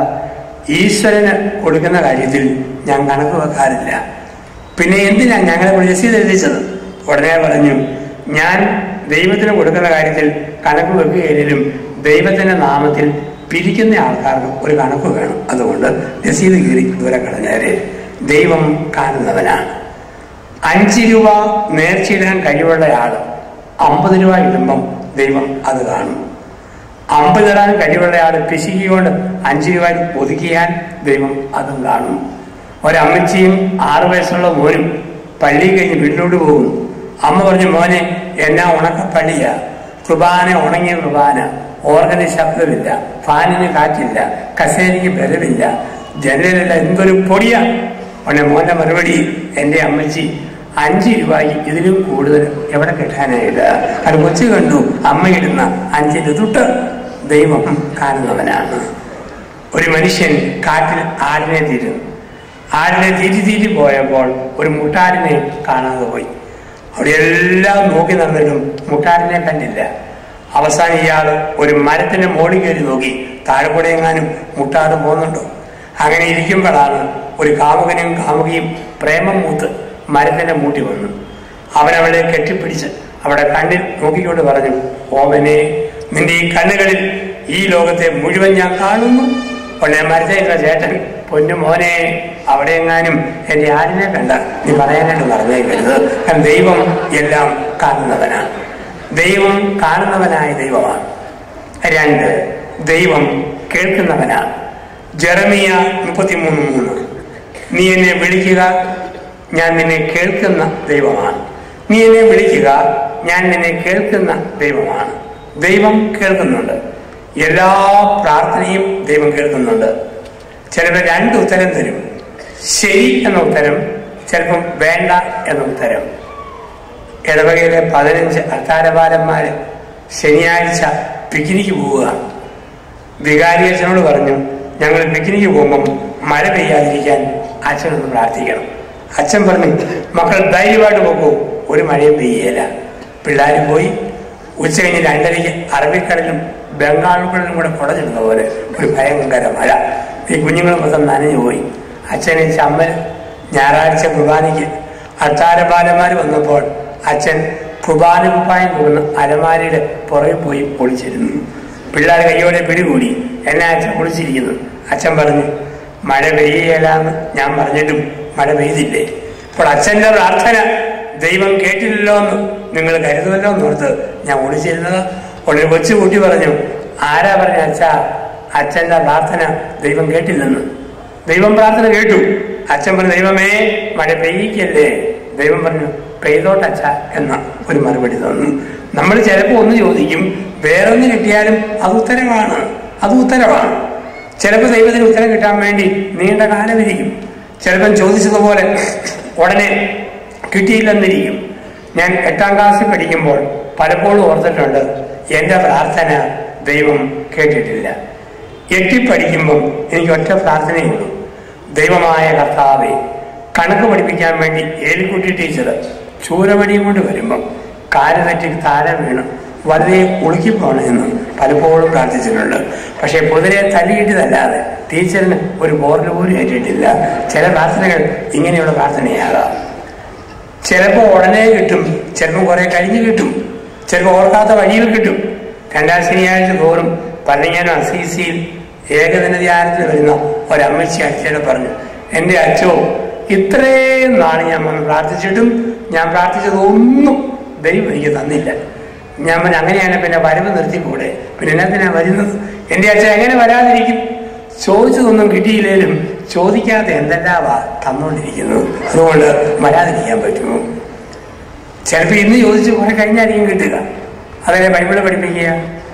ഈശ്വരന് കൊടുക്കുന്ന കാര്യത്തിൽ ഞാൻ കണക്ക് വെക്കാറില്ല പിന്നെ എന്തിനാ ഞങ്ങളെ ഇവിടെ രസീത് എഴുതിച്ചത് ഉടനെ പറഞ്ഞു ഞാൻ ദൈവത്തിന് കൊടുക്കുന്ന കാര്യത്തിൽ കണക്ക് വെക്കുകയിലും ദൈവത്തിന്റെ നാമത്തിൽ പിരിക്കുന്ന ആൾക്കാർക്ക് ഒരു കണക്ക് വേണം അതുകൊണ്ട് രസീത് കീറി ദൂരെ കളഞ്ഞേരെ ദൈവം കാണുന്നവനാണ് അഞ്ച് രൂപ നേർച്ചയിടാൻ കഴിവുള്ളയാൾ അമ്പത് രൂപ ഇടുമ്പം ദൈവം അത് കാണും അമ്പതിടാൻ കഴിവുള്ളയാൾ പിശുകിക്കൊണ്ട് അഞ്ച് രൂപ ഒതുക്കിയാൽ ദൈവം അതും കാണും ഒരമ്മച്ചിയും ആറു വയസ്സുള്ള മോനും പള്ളി കഴിഞ്ഞ് വീട്ടിലോട്ട് പോകും അമ്മ പറഞ്ഞു മോനെ എന്നാ ഉണക്കപ്പള്ളിയ കുർബാന ഉണങ്ങിയ കുർബാന ഓർഗന് ശബ്ദമില്ല ഫാനിന് കാറ്റില്ല കസേരയ്ക്ക് ബലമില്ല ജനലില്ല എന്തൊരു പൊടിയാ ഉടനെ മോന്റെ മറുപടി എന്റെ അമ്മച്ചി അഞ്ച് രൂപയ്ക്ക് ഇതിലും കൂടുതൽ എവിടെ കിട്ടാനായില്ല അത് കൊച്ചു കണ്ടു അമ്മയിടുന്ന അഞ്ചിന്റെ തുട്ട് ദൈവം കാണുന്നവനാണ് ഒരു മനുഷ്യൻ കാട്ടിൽ ആടിനെ തീരുന്നു ആടിനെ തീറ്റി തീറ്റി പോയപ്പോൾ ഒരു മുട്ടാടിനെ കാണാതെ പോയി അവിടെ എല്ലാം നോക്കി നടന്നിട്ടും മുട്ടാടിനെ കണ്ടില്ല അവസാനം ഇയാൾ ഒരു മരത്തിന്റെ മോളിൽ കയറി നോക്കി താഴെ കൂടെ എങ്ങാനും മുട്ടാട് പോകുന്നുണ്ടോ അങ്ങനെ ഇരിക്കുമ്പോഴാണ് ഒരു കാമുകനും കാമുകിയും പ്രേമം മൂത്ത് മരത്തിന്റെ മൂട്ടി വന്നു അവൻ അവളെ കെട്ടിപ്പിടിച്ച് അവിടെ കണ്ണിൽ നോക്കിക്കൊണ്ട് പറഞ്ഞു ഓമനെ നിന്റെ ഈ കണ്ണുകളിൽ ഈ ലോകത്തെ മുഴുവൻ ഞാൻ കാണുന്നു ഉടനെ മരത്തേക്ക ചേട്ടൻ പൊന്നു മോനെ അവിടെ എങ്ങാനും എന്റെ ആടിനെ കണ്ട നീ പറയാനായിട്ട് പറഞ്ഞേക്കരുത് കാരണം ദൈവം എല്ലാം കാണുന്നവനാണ് ദൈവം കാണുന്നവനായ ദൈവമാണ് രണ്ട് ദൈവം കേൾക്കുന്നവനാണ് ജെറമിയ മുപ്പത്തിമൂന്ന് മൂന്ന് നീ എന്നെ വിളിക്കുക ഞാൻ നിന്നെ കേൾക്കുന്ന ദൈവമാണ് നീ എന്നെ വിളിക്കുക ഞാൻ നിന്നെ കേൾക്കുന്ന ദൈവമാണ് ദൈവം കേൾക്കുന്നുണ്ട് എല്ലാ പ്രാർത്ഥനയും ദൈവം കേൾക്കുന്നുണ്ട് ചിലപ്പോൾ രണ്ട് ഉത്തരം തരും ശരി എന്ന ഉത്തരം ചിലപ്പം വേണ്ട എന്ന ഉത്തരം ഇടവകയിലെ പതിനഞ്ച് അത്താരപാലന്മാര് ശനിയാഴ്ച പിക്നിക്ക് പോവുക വികാരി അച്ഛനോട് പറഞ്ഞു ഞങ്ങൾ പിക്നിക്ക് പോകുമ്പം മഴ പെയ്യാതിരിക്കാൻ അച്ഛനൊന്ന് പ്രാർത്ഥിക്കണം അച്ഛൻ പറഞ്ഞു മക്കൾ ധൈര്യമായിട്ട് പോകൂ ഒരു മഴയും പെയ്യല പിള്ളേർ പോയി ഉച്ച കഴിഞ്ഞ് രണ്ടരയ്ക്ക് അറബിക്കടലും ബംഗാളുകളിലും കൂടെ കുടഞ്ഞിരുന്ന പോലെ ഒരു ഭയങ്കര മഴ ഈ കുഞ്ഞുങ്ങൾ മൊത്തം നനഞ്ഞു പോയി അച്ഛനെ ചമ്മൽ ഞായറാഴ്ച കുർബാനയ്ക്ക് അത്താരപാലന്മാർ വന്നപ്പോൾ അച്ഛൻ കുർബാന കുപ്പായം പോകുന്ന അലമാരയുടെ പുറകെ പോയി ഒളിച്ചിരുന്നു പിള്ളേർ കയ്യോടെ പിടികൂടി എന്നെ അച്ഛൻ കുളിച്ചിരിക്കുന്നു അച്ഛൻ പറഞ്ഞു മഴ പെയ്യലാന്ന് ഞാൻ പറഞ്ഞിട്ടും മഴ പെയ്തില്ലേ അപ്പോൾ അച്ഛന്റെ പ്രാർത്ഥന ദൈവം കേട്ടില്ലല്ലോ എന്ന് നിങ്ങൾ കരുതുമല്ലോ എന്നോർത്ത് ഞാൻ ഒളിച്ചിരുന്നത് ഉടനെ കൊച്ചു കുട്ടി പറഞ്ഞു ആരാ പറഞ്ഞ അച്ഛാ അച്ഛന്റെ പ്രാർത്ഥന ദൈവം കേട്ടില്ലെന്ന് ദൈവം പ്രാർത്ഥന കേട്ടു അച്ഛൻ പറഞ്ഞു ദൈവമേ മഴ പെയ്യിക്കല്ലേ ദൈവം പറഞ്ഞു പെയ്തോട്ടച്ഛ എന്ന ഒരു മറുപടി തന്നു നമ്മൾ ചിലപ്പോൾ ഒന്ന് ചോദിക്കും വേറൊന്ന് കിട്ടിയാലും അത് ഉത്തരമാണ് അത് ഉത്തരമാണ് ചിലപ്പോൾ ദൈവത്തിന് ഉത്തരം കിട്ടാൻ വേണ്ടി നീണ്ട കാലമിരിക്കും ചിലപ്പം ചോദിച്ചതുപോലെ ഉടനെ കിട്ടിയില്ലെന്നിരിക്കും ഞാൻ എട്ടാം ക്ലാസ്സിൽ പഠിക്കുമ്പോൾ പലപ്പോഴും ഓർത്തിട്ടുണ്ട് എൻ്റെ പ്രാർത്ഥന ദൈവം കേട്ടിട്ടില്ല എട്ടി പഠിക്കുമ്പം എനിക്ക് ഒറ്റ പ്രാർത്ഥനയുള്ളൂ ദൈവമായ കർത്താവെ കണക്ക് പഠിപ്പിക്കാൻ വേണ്ടി ഏലിക്കുട്ടി ടീച്ചർ ചൂരമണിയും കൊണ്ട് വരുമ്പം കാല് തെറ്റി താഴെ വീണ് വളരെ ഉളുക്കിപ്പോണമെന്ന് പലപ്പോഴും പ്രാർത്ഥിച്ചിട്ടുണ്ട് പക്ഷേ പൊതുവെ തല്ലിയിട്ടതല്ലാതെ ടീച്ചറിന് ഒരു ബോർഡിൽ പോലും ഏറ്റിട്ടില്ല ചില പ്രാർത്ഥനകൾ ഇങ്ങനെയുള്ള പ്രാർത്ഥനയാകാം ചിലപ്പോൾ ഉടനെ കിട്ടും ചിലപ്പോൾ കുറെ കഴിഞ്ഞ് കിട്ടും ചിലപ്പോൾ ഓർക്കാത്ത വഴിയിൽ കിട്ടും രണ്ടാം ശനിയാഴ്ച തോറും പള്ളിങ്ങാനും അസീസിയിൽ ഏകദിന ധ്യാനത്തിൽ വരുന്ന ഒരമ്മച്ചി അച്ഛനെ പറഞ്ഞു എൻ്റെ അച്ഛോ ഇത്രയും നാൾ ഞാൻ വന്ന് പ്രാർത്ഥിച്ചിട്ടും ഞാൻ പ്രാർത്ഥിച്ചതൊന്നും ദൈവം എനിക്ക് തന്നില്ല ഞാൻ പറഞ്ഞു അങ്ങനെയാണ് പിന്നെ വരവ് നിർത്തിക്കൂടെ പിന്നെ എന്നാത്തിനാ വരുന്നത് എൻ്റെ അച്ഛൻ എങ്ങനെ വരാതിരിക്കും ചോദിച്ചതൊന്നും കിട്ടിയില്ലേലും ചോദിക്കാതെ എന്തെല്ലാമാ തന്നുകൊണ്ടിരിക്കുന്നത് അതുകൊണ്ട് വരാതിരിക്കാൻ പറ്റുമോ ചിലപ്പോൾ ഇന്ന് ചോദിച്ച് കുറെ കഴിഞ്ഞായിരിക്കും കിട്ടുക അതല്ലേ ബൈബിള് പഠിപ്പിക്കുക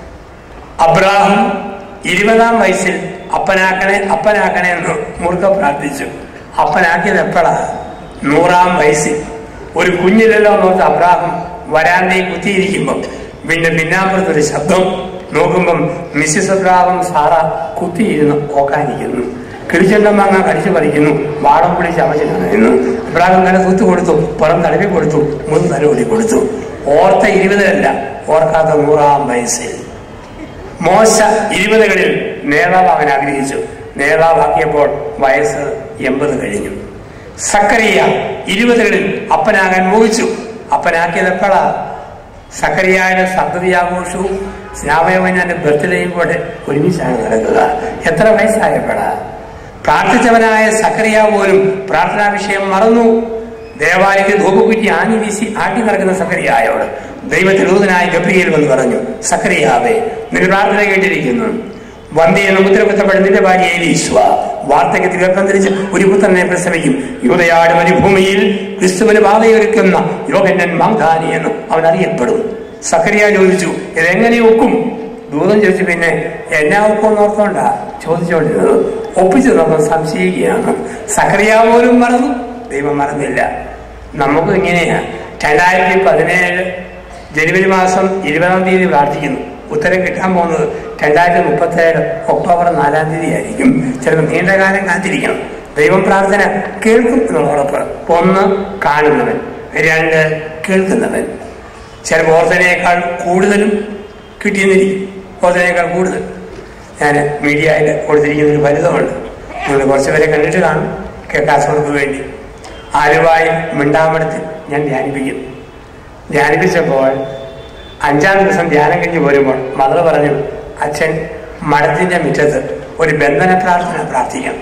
അബ്രാഹം ഇരുപതാം വയസ്സിൽ അപ്പനാക്കണേ അപ്പനാക്കണേ എന്ന് മുറുക്ക പ്രാർത്ഥിച്ചു അപ്പനാക്കിയത് എപ്പോഴാ നൂറാം വയസ്സിൽ ഒരു കുഞ്ഞിലല്ലോ നോത്ത് അബ്രാഹം വരാന്തയിൽ കുത്തിയിരിക്കുമ്പം പിന്നെ പിന്നാമ്പുറത്തൊരു ശബ്ദം നോക്കുമ്പം മിസ്സിസ് അബ്രാഹം സാറ കുത്തിയിരുന്ന് ഓക്കാനിക്കുന്നു കിളിച്ചണ്ടമാങ്ങ കടിച്ചു പറിക്കുന്നു വാടം പിടി ചമച്ച് നിന്നു അബ്രാഹം തല തൂത്ത് കൊടുത്തു പുറം തടവി കൊടുത്തു മുൻ തലവലി കൊടുത്തു ഓർത്ത ഇരുപതിലല്ല ഓർക്കാത്ത നൂറാം വയസ്സിൽ മോശ ഇരുപതുകളിൽ നേതാവാകാൻ ആഗ്രഹിച്ചു നേതാവാക്കിയപ്പോൾ വയസ്സ് എൺപത് കഴിഞ്ഞു സക്കറിയ ഇരുപതുകളിൽ അപ്പനാകാൻ മോഹിച്ചു അപ്പനാക്കിയത് എപ്പോഴാ സക്കറിയായുടെ സന്തതി ആഘോഷവും സ്നാമയോന്റെ ബർത്ത്ഡേയും കൂടെ ഒരുമിച്ചാണ് നടക്കുക എത്ര വയസ്സായപ്പോഴാ പ്രാർത്ഥിച്ചവനായ സക്കറിയ പോലും പ്രാർത്ഥനാ വിഷയം മറന്നു ദേവാലയത്തിൽ ധൂപക്കുറ്റി ആഞ്ഞു വീശി ആട്ടി നടക്കുന്ന സക്കറിയായോട് ദൈവത്തിലൂതനായ ഗബ്രിയേൽ വന്ന് പറഞ്ഞു സക്കറിയാവേ നിന്റെ പ്രാർത്ഥന കേട്ടിരിക്കുന്നു വന്ദി എന്ന മുദ്ര കുത്തപ്പെടുന്ന നിന്റെ ഭാര്യ ഏലീശ്വ വാർദ്ധക്യത്തിൽ ഗർഭം ധരിച്ച് ഒരു പുത്രനെ പ്രസവിക്കും യൂതയാട് മരുഭൂമിയിൽ ക്രിസ്തുവിന് ബാധയൊരുക്കുന്ന യോഗന്നൻ മാങ്കാനി എന്ന് അവൻ അറിയപ്പെടും സക്കറിയ ചോദിച്ചു ഇതെങ്ങനെ ഒക്കും ദൂതം ചോദിച്ചു പിന്നെ എന്നാ ഒക്കുമെന്ന് ഓർത്തോണ്ടാ ചോദിച്ചോണ്ടിരുന്നത് ഒപ്പിച്ചു നമ്മൾ സംശയിക്കുകയാണ് സക്കറിയ പോലും മറന്നു ദൈവം മറന്നില്ല നമുക്കും ഇങ്ങനെയാ രണ്ടായിരത്തി പതിനേഴ് ജനുവരി മാസം ഇരുപതാം തീയതി പ്രാർത്ഥിക്കുന്നു ഉത്തരം കിട്ടാൻ പോകുന്നത് രണ്ടായിരത്തി മുപ്പത്തേഴ് ഒക്ടോബർ നാലാം തീയതി ആയിരിക്കും ചിലപ്പോൾ നീണ്ടകാലം കാത്തിരിക്കണം ദൈവം പ്രാർത്ഥന കേൾക്കും എന്നുള്ള ഉറപ്പ് ഒന്ന് കാണുന്നവൻ രണ്ട് കേൾക്കുന്നവൻ ചിലപ്പോൾ ഓർത്തനേക്കാൾ കൂടുതലും കിട്ടിയെന്നിരിക്കും ഓർത്തനേക്കാൾ കൂടുതൽ ഞാൻ മീഡിയയിൽ കൊടുത്തിരിക്കുന്ന ഒരു ഫലിതമുണ്ട് നിങ്ങൾ കുറച്ച് പേരെ കണ്ടിട്ട് കാണും കേൾക്കാത്തവർക്ക് വേണ്ടി ആലുവായി മിണ്ടാമടത്തിൽ ഞാൻ ധ്യാനിപ്പിക്കും ധ്യാനിപ്പിച്ചപ്പോൾ അഞ്ചാം ദിവസം ധ്യാനം കഴിഞ്ഞ് പോരുമ്പോൾ മദർ പറഞ്ഞു അച്ഛൻ മഠത്തിന്റെ മുറ്റത്ത് ഒരു ബന്ധന പ്രാർത്ഥന പ്രാർത്ഥിക്കണം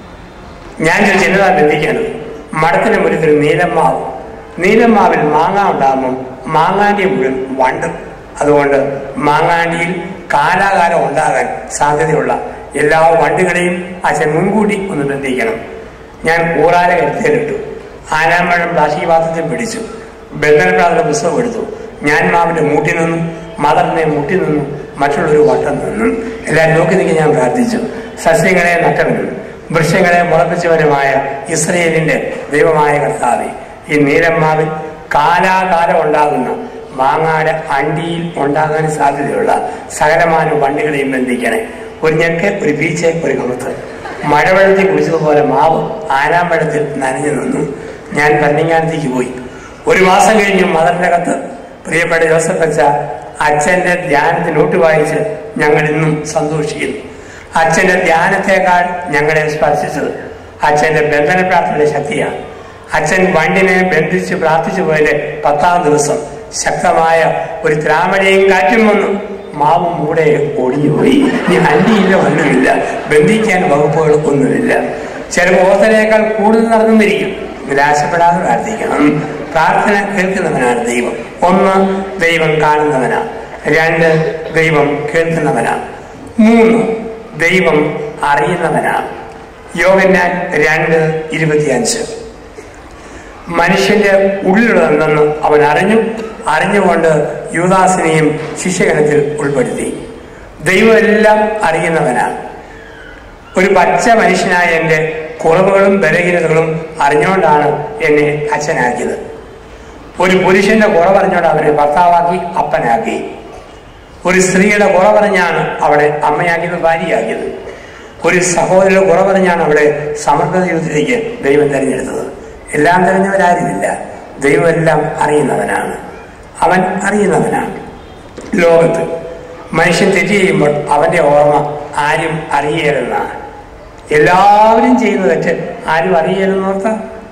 ഞാൻ ഒരു ചിന്നതാ ബന്ധിക്കാണ് മഠത്തിന്റെ മുറ്റത്തിൽ നീലമ്മാവ് നീലമ്മാവിൽ മാങ്ങ ഉണ്ടാകുമ്പം മാങ്ങാണ്ടി മുഴുവൻ വണ്ട് അതുകൊണ്ട് മാങ്ങാണ്ടിയിൽ കാലാകാലം ഉണ്ടാകാൻ സാധ്യതയുള്ള എല്ലാ വണ്ടുകളെയും അച്ഛൻ മുൻകൂട്ടി ഒന്ന് ബന്ധിക്കണം ഞാൻ ഊറാല കരുത്തേലിട്ടു ആനാമ്പഴം പ്ലാസ്റ്റിക് പാത്രത്തിൽ പിടിച്ചു ബന്ധന പ്രാർത്ഥന പുസ്തകം എടുത്തു ഞാൻ മാവിന്റെ മൂട്ടി നിന്നു മദറിനെ മുട്ടി നിന്നു മറ്റുള്ളൊരു വട്ടം നിന്നു എല്ലാവരും നോക്കി നിൽക്കി ഞാൻ പ്രാർത്ഥിച്ചു സസ്യങ്ങളെ നട്ടവനും വൃക്ഷങ്ങളെ മുളപ്പിച്ചവനുമായ ഇസ്രയേലിന്റെ ദൈവമായ കർത്താവെ ഈ നീലമ്മാവിൽ കാലാകാലം ഉണ്ടാകുന്ന മാങ്ങാട് അണ്ടിയിൽ ഉണ്ടാകാൻ സാധ്യതയുള്ള സകലമാന വണ്ടികളെയും ബന്ധിക്കണേ ഒരു ഞെക്ക് ഒരു ബീച്ച് ഒരു കമുത്ത് മഴവെള്ളത്തിൽ കുളിച്ചതുപോലെ മാവ് ആനാമ്പഴത്തിൽ നനഞ്ഞു നിന്നു ഞാൻ പന്നിങ്ങാനത്തേക്ക് പോയി ഒരു മാസം കഴിഞ്ഞ് മദറിന്റെ കത്ത് പ്രിയപ്പെട്ട ജോസഫ് അച്ഛ അച്ഛന്റെ ധ്യാനത്തിൽ നോട്ട് വായിച്ച് ഞങ്ങൾ ഇന്നും സന്തോഷിക്കുന്നു അച്ഛന്റെ ധ്യാനത്തെക്കാൾ ഞങ്ങളെ സ്പർശിച്ചത് അച്ഛന്റെ ബന്ധന പ്രാർത്ഥനയുടെ ശക്തിയാണ് അച്ഛൻ വണ്ടിനെ ബന്ധിച്ച് പ്രാർത്ഥിച്ചു പോയതിന്റെ പത്താം ദിവസം ശക്തമായ ഒരു ത്രാമഴയും കാറ്റും വന്നു മാവും കൂടെ ഒടിഞ്ഞുപോയി ഇനി അണ്ടിയില്ല ഒന്നുമില്ല ബന്ധിക്കാൻ വകുപ്പുകൾ ഒന്നുമില്ല ചിലപ്പോൾ ഓർത്തനേക്കാൾ കൂടുതൽ നടന്നിരിക്കും നിരാശപ്പെടാതെ പ്രാർത്ഥിക്കണം പ്രാർത്ഥന കേൾക്കുന്നവനാണ് ദൈവം ഒന്ന് ദൈവം കാണുന്നവനാണ് രണ്ട് ദൈവം കേൾക്കുന്നവനാണ് മൂന്ന് ദൈവം അറിയുന്നവനാണ് യോഗന്നാൻ രണ്ട് ഇരുപത്തിയഞ്ച് മനുഷ്യന്റെ ഉള്ളിലുള്ളതെന്ന് അവൻ അറിഞ്ഞു അറിഞ്ഞുകൊണ്ട് യുവദാസിനെയും ശിഷ്യഗണത്തിൽ ഉൾപ്പെടുത്തി ദൈവം എല്ലാം അറിയുന്നവനാണ് ഒരു പച്ച മനുഷ്യനായ എൻ്റെ കുറവുകളും ബലഹീനതകളും അറിഞ്ഞുകൊണ്ടാണ് എന്നെ അച്ഛനാക്കിയത് ഒരു പുരുഷന്റെ കുറവറിഞ്ഞുകൊണ്ട് അവരെ ഭർത്താവാക്കി അപ്പനാക്കി ഒരു സ്ത്രീയുടെ കുറവറിഞ്ഞാണ് അവളെ അമ്മയാക്കിയത് ഭാര്യയാക്കിയത് ഒരു സഹോദരിയുടെ കുറവറിഞ്ഞാണ് അവളെ സമർപ്പിത യുദ്ധത്തിലേക്ക് ദൈവം തെരഞ്ഞെടുത്തത് എല്ലാം തെരഞ്ഞവരാരുമില്ല ദൈവം എല്ലാം അറിയുന്നവനാണ് അവൻ അറിയുന്നവനാണ് ലോകത്ത് മനുഷ്യൻ തെറ്റ് ചെയ്യുമ്പോൾ അവന്റെ ഓർമ്മ ആരും അറിയരുതെന്നാണ് എല്ലാവരും ചെയ്യുന്ന തെറ്റ് ആരും അറിയരുതെന്നോർത്ത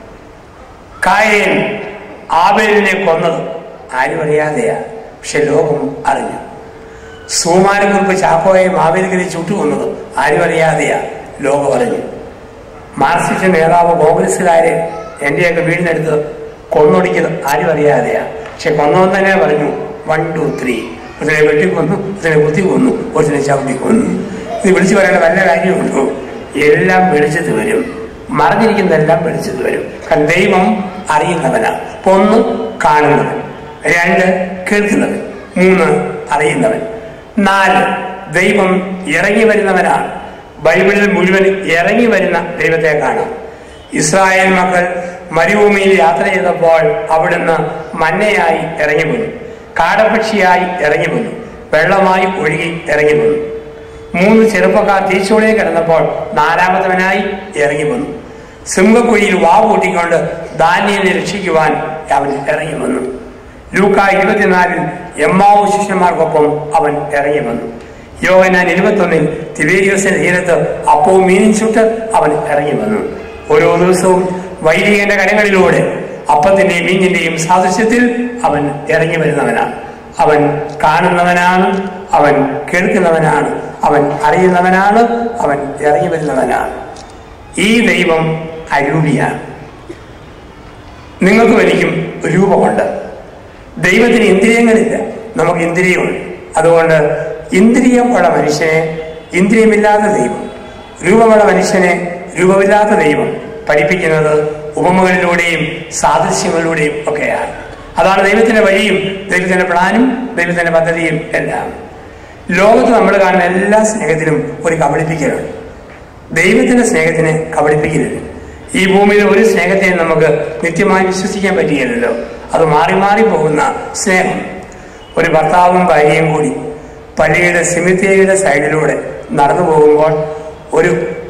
കായൻ ആബേലിനെ കൊന്നത് ആരും അറിയാതെയാ പക്ഷെ ലോകം അറിഞ്ഞു സുമാരക്കുറിപ്പ് ചാക്കോയെ മാവേലിക്കരെ ചുട്ടുകൊന്നത് ആരും അറിയാതെയാ ലോകം അറിഞ്ഞു മാർക്സിസ്റ്റ് നേതാവ് കോൺഗ്രസ്സുകാരെ എന്റെയൊക്കെ വീടിനടുത്ത് കൊന്നൊടിക്കുന്നത് ആരും അറിയാതെയാ പക്ഷെ കൊന്നവൻ തന്നെ പറഞ്ഞു വൺ ടു ത്രീ ഒരുത്തിനെ വെട്ടിക്കൊന്നു ഒരുത്തിനെ കുത്തി കൊന്നു ഒരുത്തിനെ ചവിട്ടി കൊന്നു ഇത് വിളിച്ചു പറയേണ്ട വല്ല കാര്യമുണ്ടോ എല്ലാം വെളിച്ചത്ത് വരും മറിഞ്ഞിരിക്കുന്നതെല്ലാം വെളിച്ചത്ത് വരും കാരണം ദൈവം അറിയുന്നവനാ അപ്പൊ ഒന്ന് കാണുന്നവൻ രണ്ട് കേൾക്കുന്നവൻ മൂന്ന് അറിയുന്നവൻ നാല് ദൈവം ഇറങ്ങി വരുന്നവനാണ് ബൈബിളിൽ മുഴുവൻ ഇറങ്ങി വരുന്ന ദൈവത്തെ കാണാം ഇസ്രായേൽ മക്കൾ മരുഭൂമിയിൽ യാത്ര ചെയ്തപ്പോൾ അവിടുന്ന് മന്നയായി ഇറങ്ങി വന്നു കാടപക്ഷിയായി ഇറങ്ങി വന്നു വെള്ളമായി ഒഴുകി ഇറങ്ങി വന്നു മൂന്ന് ചെറുപ്പക്കാർ തീച്ചോളിൽ കിടന്നപ്പോൾ നാലാമത്തവനായി ഇറങ്ങി വന്നു സിംഹക്കുഴിയിൽ വാവ് കൂട്ടിക്കൊണ്ട് ധാന്യനെ രക്ഷിക്കുവാൻ അവൻ ഇറങ്ങി വന്നു ലൂക്ക ഇരുപത്തിനാലിൽ എമ്മാവു ശിഷ്യന്മാർക്കൊപ്പം അവൻ ഇറങ്ങി വന്നു യോഹനാൻ ഇരുപത്തൊന്നിൽ തിബേരിയോസിന്റെ തീരത്ത് അപ്പവും മീനും ചുട്ട് അവൻ ഇറങ്ങി വന്നു ഓരോ ദിവസവും വൈദികന്റെ കരങ്ങളിലൂടെ അപ്പത്തിന്റെയും മീനിന്റെയും സാദൃശ്യത്തിൽ അവൻ ഇറങ്ങി വരുന്നവനാണ് അവൻ കാണുന്നവനാണ് അവൻ കേൾക്കുന്നവനാണ് അവൻ അറിയുന്നവനാണ് അവൻ ഇറങ്ങി വരുന്നവനാണ് ഈ ദൈവം അരൂപിയാണ് നിങ്ങൾക്കും എനിക്കും രൂപമുണ്ട് ദൈവത്തിന് ഇന്ദ്രിയങ്ങളില്ല നമുക്ക് ഇന്ദ്രിയമുണ്ട് അതുകൊണ്ട് ഇന്ദ്രിയമുള്ള മനുഷ്യനെ ഇന്ദ്രിയമില്ലാത്ത ദൈവം രൂപമുള്ള മനുഷ്യനെ രൂപമില്ലാത്ത ദൈവം പഠിപ്പിക്കുന്നത് ഉപമകളിലൂടെയും സാദൃശ്യങ്ങളിലൂടെയും ഒക്കെയാണ് അതാണ് ദൈവത്തിന്റെ വഴിയും ദൈവത്തിന്റെ പ്ലാനും ദൈവത്തിന്റെ പദ്ധതിയും എല്ലാം ലോകത്ത് നമ്മൾ കാണുന്ന എല്ലാ സ്നേഹത്തിലും ഒരു കബളിപ്പിക്കലുണ്ട് ദൈവത്തിന്റെ സ്നേഹത്തിനെ കബളിപ്പിക്കരുത് ഈ ഭൂമിയിൽ ഒരു സ്നേഹത്തെയും നമുക്ക് നിത്യമായി വിശ്വസിക്കാൻ പറ്റുകയില്ലല്ലോ അത് മാറി മാറി പോകുന്ന സ്നേഹം ഒരു ഭർത്താവും ഭാര്യയും കൂടി പള്ളിയുടെ സിമിത്തേരിയുടെ സൈഡിലൂടെ നടന്നു പോകുമ്പോൾ ഒരു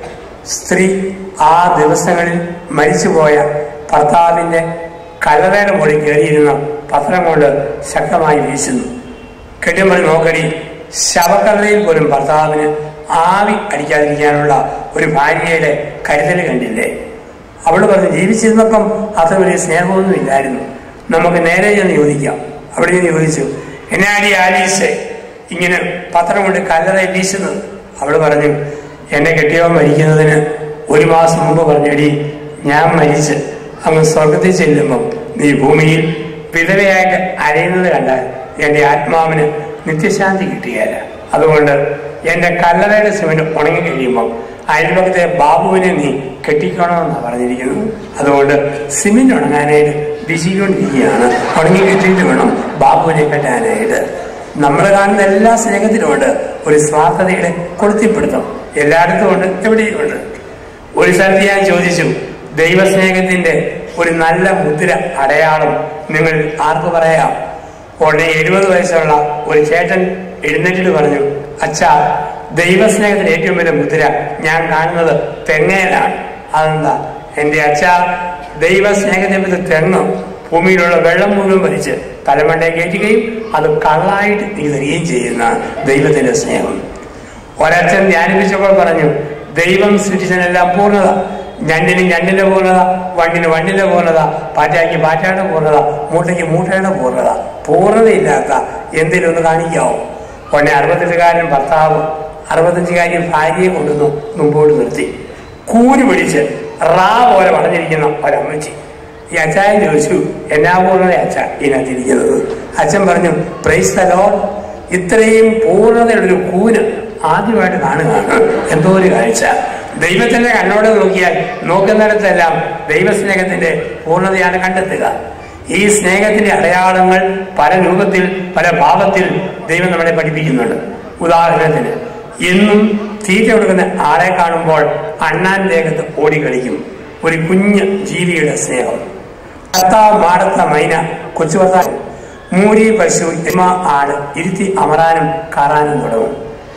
സ്ത്രീ ആ ദിവസങ്ങളിൽ മരിച്ചുപോയ ഭർത്താവിന്റെ കല്ലറയുടെ മുകളിൽ കയറിയിരുന്ന പത്രം കൊണ്ട് ശക്തമായി വീശുന്നു കെട്ടിയമ്പടി നോക്കടി ശവക്കല്ലയിൽ പോലും ഭർത്താവിന് ആവി അടിക്കാതിരിക്കാനുള്ള ഒരു ഭാര്യയുടെ കരുതൽ കണ്ടില്ലേ അവള് പറഞ്ഞു ജീവിച്ചിരുന്നപ്പം അത്ര വലിയ സ്നേഹമൊന്നും ഇല്ലായിരുന്നു നമുക്ക് നേരെ ചെന്ന് ചോദിക്കാം അവിടെ നിന്ന് ചോദിച്ചു എന്നാടി ആലീസ് ഇങ്ങനെ പത്രം കൊണ്ട് കല്ലറയിൽ വീശുന്നത് അവള് പറഞ്ഞു എന്നെ കെട്ടിയവൻ മരിക്കുന്നതിന് ഒരു മാസം മുമ്പ് പറഞ്ഞടി ഞാൻ മരിച്ച് അങ്ങ് സ്വർഗത്തിൽ ചെല്ലുമ്പം നീ ഭൂമിയിൽ വിധവയായിട്ട് അരയുന്നത് കണ്ടാൽ എന്റെ ആത്മാവിന് നിത്യശാന്തി കിട്ടുകയില്ല അതുകൊണ്ട് എന്റെ കല്ലറയുടെ സിമന്റ് ഉണങ്ങി കഴിയുമ്പോൾ അയൽപക്കത്തെ ബാബുവിനെ നീ കെട്ടിക്കണമെന്നാണ് പറഞ്ഞിരിക്കുന്നത് അതുകൊണ്ട് സിമന്റ് ഉണങ്ങാനായിട്ട് വീശിക്കൊണ്ടിരിക്കുകയാണ് ഉണങ്ങി കെട്ടിയിട്ട് വേണം ബാബുവിനെ കെട്ടാനായിട്ട് നമ്മൾ കാണുന്ന എല്ലാ സ്നേഹത്തിലുമുണ്ട് ഒരു സ്വാർത്ഥതയുടെ കൊളുത്തിപ്പിടുത്തം എല്ലായിടത്തും ഉണ്ട് എവിടെയും ഉണ്ട് ഒരു സ്ഥലത്ത് ഞാൻ ചോദിച്ചു ദൈവസ്നേഹത്തിന്റെ ഒരു നല്ല മുദ്ര അടയാളം നിങ്ങൾ ആർക്ക് പറയാം ഉടനെ എഴുപത് വയസ്സുള്ള ഒരു ചേട്ടൻ എഴുന്നേറ്റിട്ട് പറഞ്ഞു അച്ഛാ ദൈവസ്നേഹത്തിന്റെ ഏറ്റവും വലിയ മുദ്ര ഞാൻ കാണുന്നത് തെങ്ങയിലാണ് അതെന്താ എന്റെ അച്ഛ ദൈവസ്നേഹത്തെ പറ്റി തെങ്ങ് ഭൂമിയിലുള്ള വെള്ളം മുഴുവൻ വലിച്ച് തലമണ്ടയെ കയറ്റുകയും അത് കള്ളായിട്ട് നീ തരികയും ചെയ്യുന്ന ദൈവത്തിന്റെ സ്നേഹം ഒരച്ഛൻ ധ്യാനിപ്പിച്ചപ്പോൾ പറഞ്ഞു ദൈവം സൃഷ്ടിച്ചതിനെല്ലാം പൂർണ്ണത ഞണ്ടിന് ഞണ്ടിന്റെ പൂർണ്ണത വണ്ടിന് വണ്ടിന്റെ പൂർണ്ണത പാറ്റയ്ക്ക് പാറ്റയുടെ പൂർണ്ണത മൂട്ടയ്ക്ക് മൂട്ടയുടെ പൂർണ്ണത പൂർണ്ണതയില്ലാത്ത എന്തെങ്കിലും ഒന്ന് കാണിക്കാവോ ഉടനെ അറുപത്തെട്ടുകാരൻ ഭർത്താവ് അറുപത്തഞ്ചുകാരി ഭാര്യയെ കൊണ്ടുവന്നു മുമ്പോട്ട് നിർത്തി കൂരി പിടിച്ച് റാ പോലെ വളഞ്ഞിരിക്കുന്ന ഒരമ്മച്ചി ഈ അച്ചായൻ ചോദിച്ചു എന്നാ പൂർണ്ണത അച്ഛ ഇതിനകത്തിരിക്കുന്നത് അച്ഛൻ പറഞ്ഞു പ്രൈസ് തലോ ഇത്രയും പൂർണ്ണതയുള്ളൊരു കൂന് ആദ്യമായിട്ട് കാണുകയാണ് എന്തോ ഒരു കാഴ്ച ദൈവത്തിന്റെ കണ്ണോടെ നോക്കിയാൽ നോക്കുന്നിടത്തെല്ലാം ദൈവസ്നേഹത്തിന്റെ പൂർണ്ണതയാണ് കണ്ടെത്തുക ഈ സ്നേഹത്തിന്റെ അടയാളങ്ങൾ പല രൂപത്തിൽ പല ഭാവത്തിൽ ദൈവം നമ്മളെ പഠിപ്പിക്കുന്നുണ്ട് ഉദാഹരണത്തിന് എന്നും തീറ്റ കൊടുക്കുന്ന ആളെ കാണുമ്പോൾ അണ്ണാൻ ദേഹത്ത് ഓടിക്കളിക്കും ഒരു കുഞ്ഞ് ജീവിയുടെ സ്നേഹം കർത്താവ് മാടത്ത മൈന കൊച്ചു ഭർത്താവ് മൂരി പശു എമ്മ ആട് ഇരുത്തി അമറാനും കാറാനും തുടങ്ങും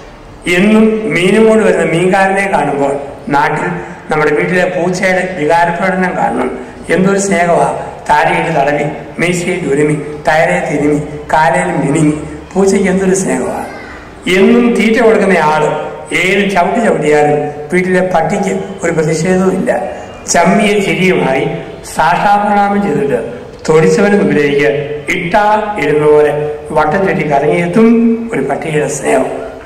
എന്നും മീനും കൊണ്ട് വരുന്ന മീൻകാരനെ കാണുമ്പോൾ നാട്ടിൽ നമ്മുടെ വീട്ടിലെ പൂച്ചയുടെ വികാരപ്രകടനം കാണണം എന്തൊരു സ്നേഹമാ താരയിട്ട് തടവി മീശയിൽ ഒരുമി ടയറെ തിരുമി കാലയിൽ മിനിങ്ങി പൂച്ചയ്ക്ക് എന്തൊരു സ്നേഹമാണ് എന്നും തീറ്റ കൊടുക്കുന്ന ആള് ഏത് ചവിട്ടി ചവിട്ടിയാലും വീട്ടിലെ പട്ടിക്ക് ഒരു പ്രതിഷേധവും ഇല്ല ചമ്മിയ ചിരിയുമായി സാക്ഷാപ്രണാമം ചെയ്തിട്ട് തൊടിച്ചവന് മുമ്പിലേക്ക് ഇട്ടാ ഇരുന്ന പോലെ വട്ടം ചുറ്റി കറങ്ങിയെത്തും ഒരു പട്ടിയുടെ സ്നേഹം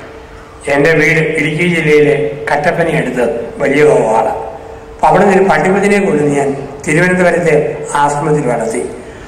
എൻ്റെ വീട് ഇടുക്കി ജില്ലയിലെ കട്ടപ്പന അടുത്ത് വലിയ കോവാള അപ്പൊ അവിടെ നിന്ന് ഒരു പട്ടിക്കുതിനെ കൊണ്ട് ഞാൻ തിരുവനന്തപുരത്തെ ആശ്രമത്തിൽ വളർത്തി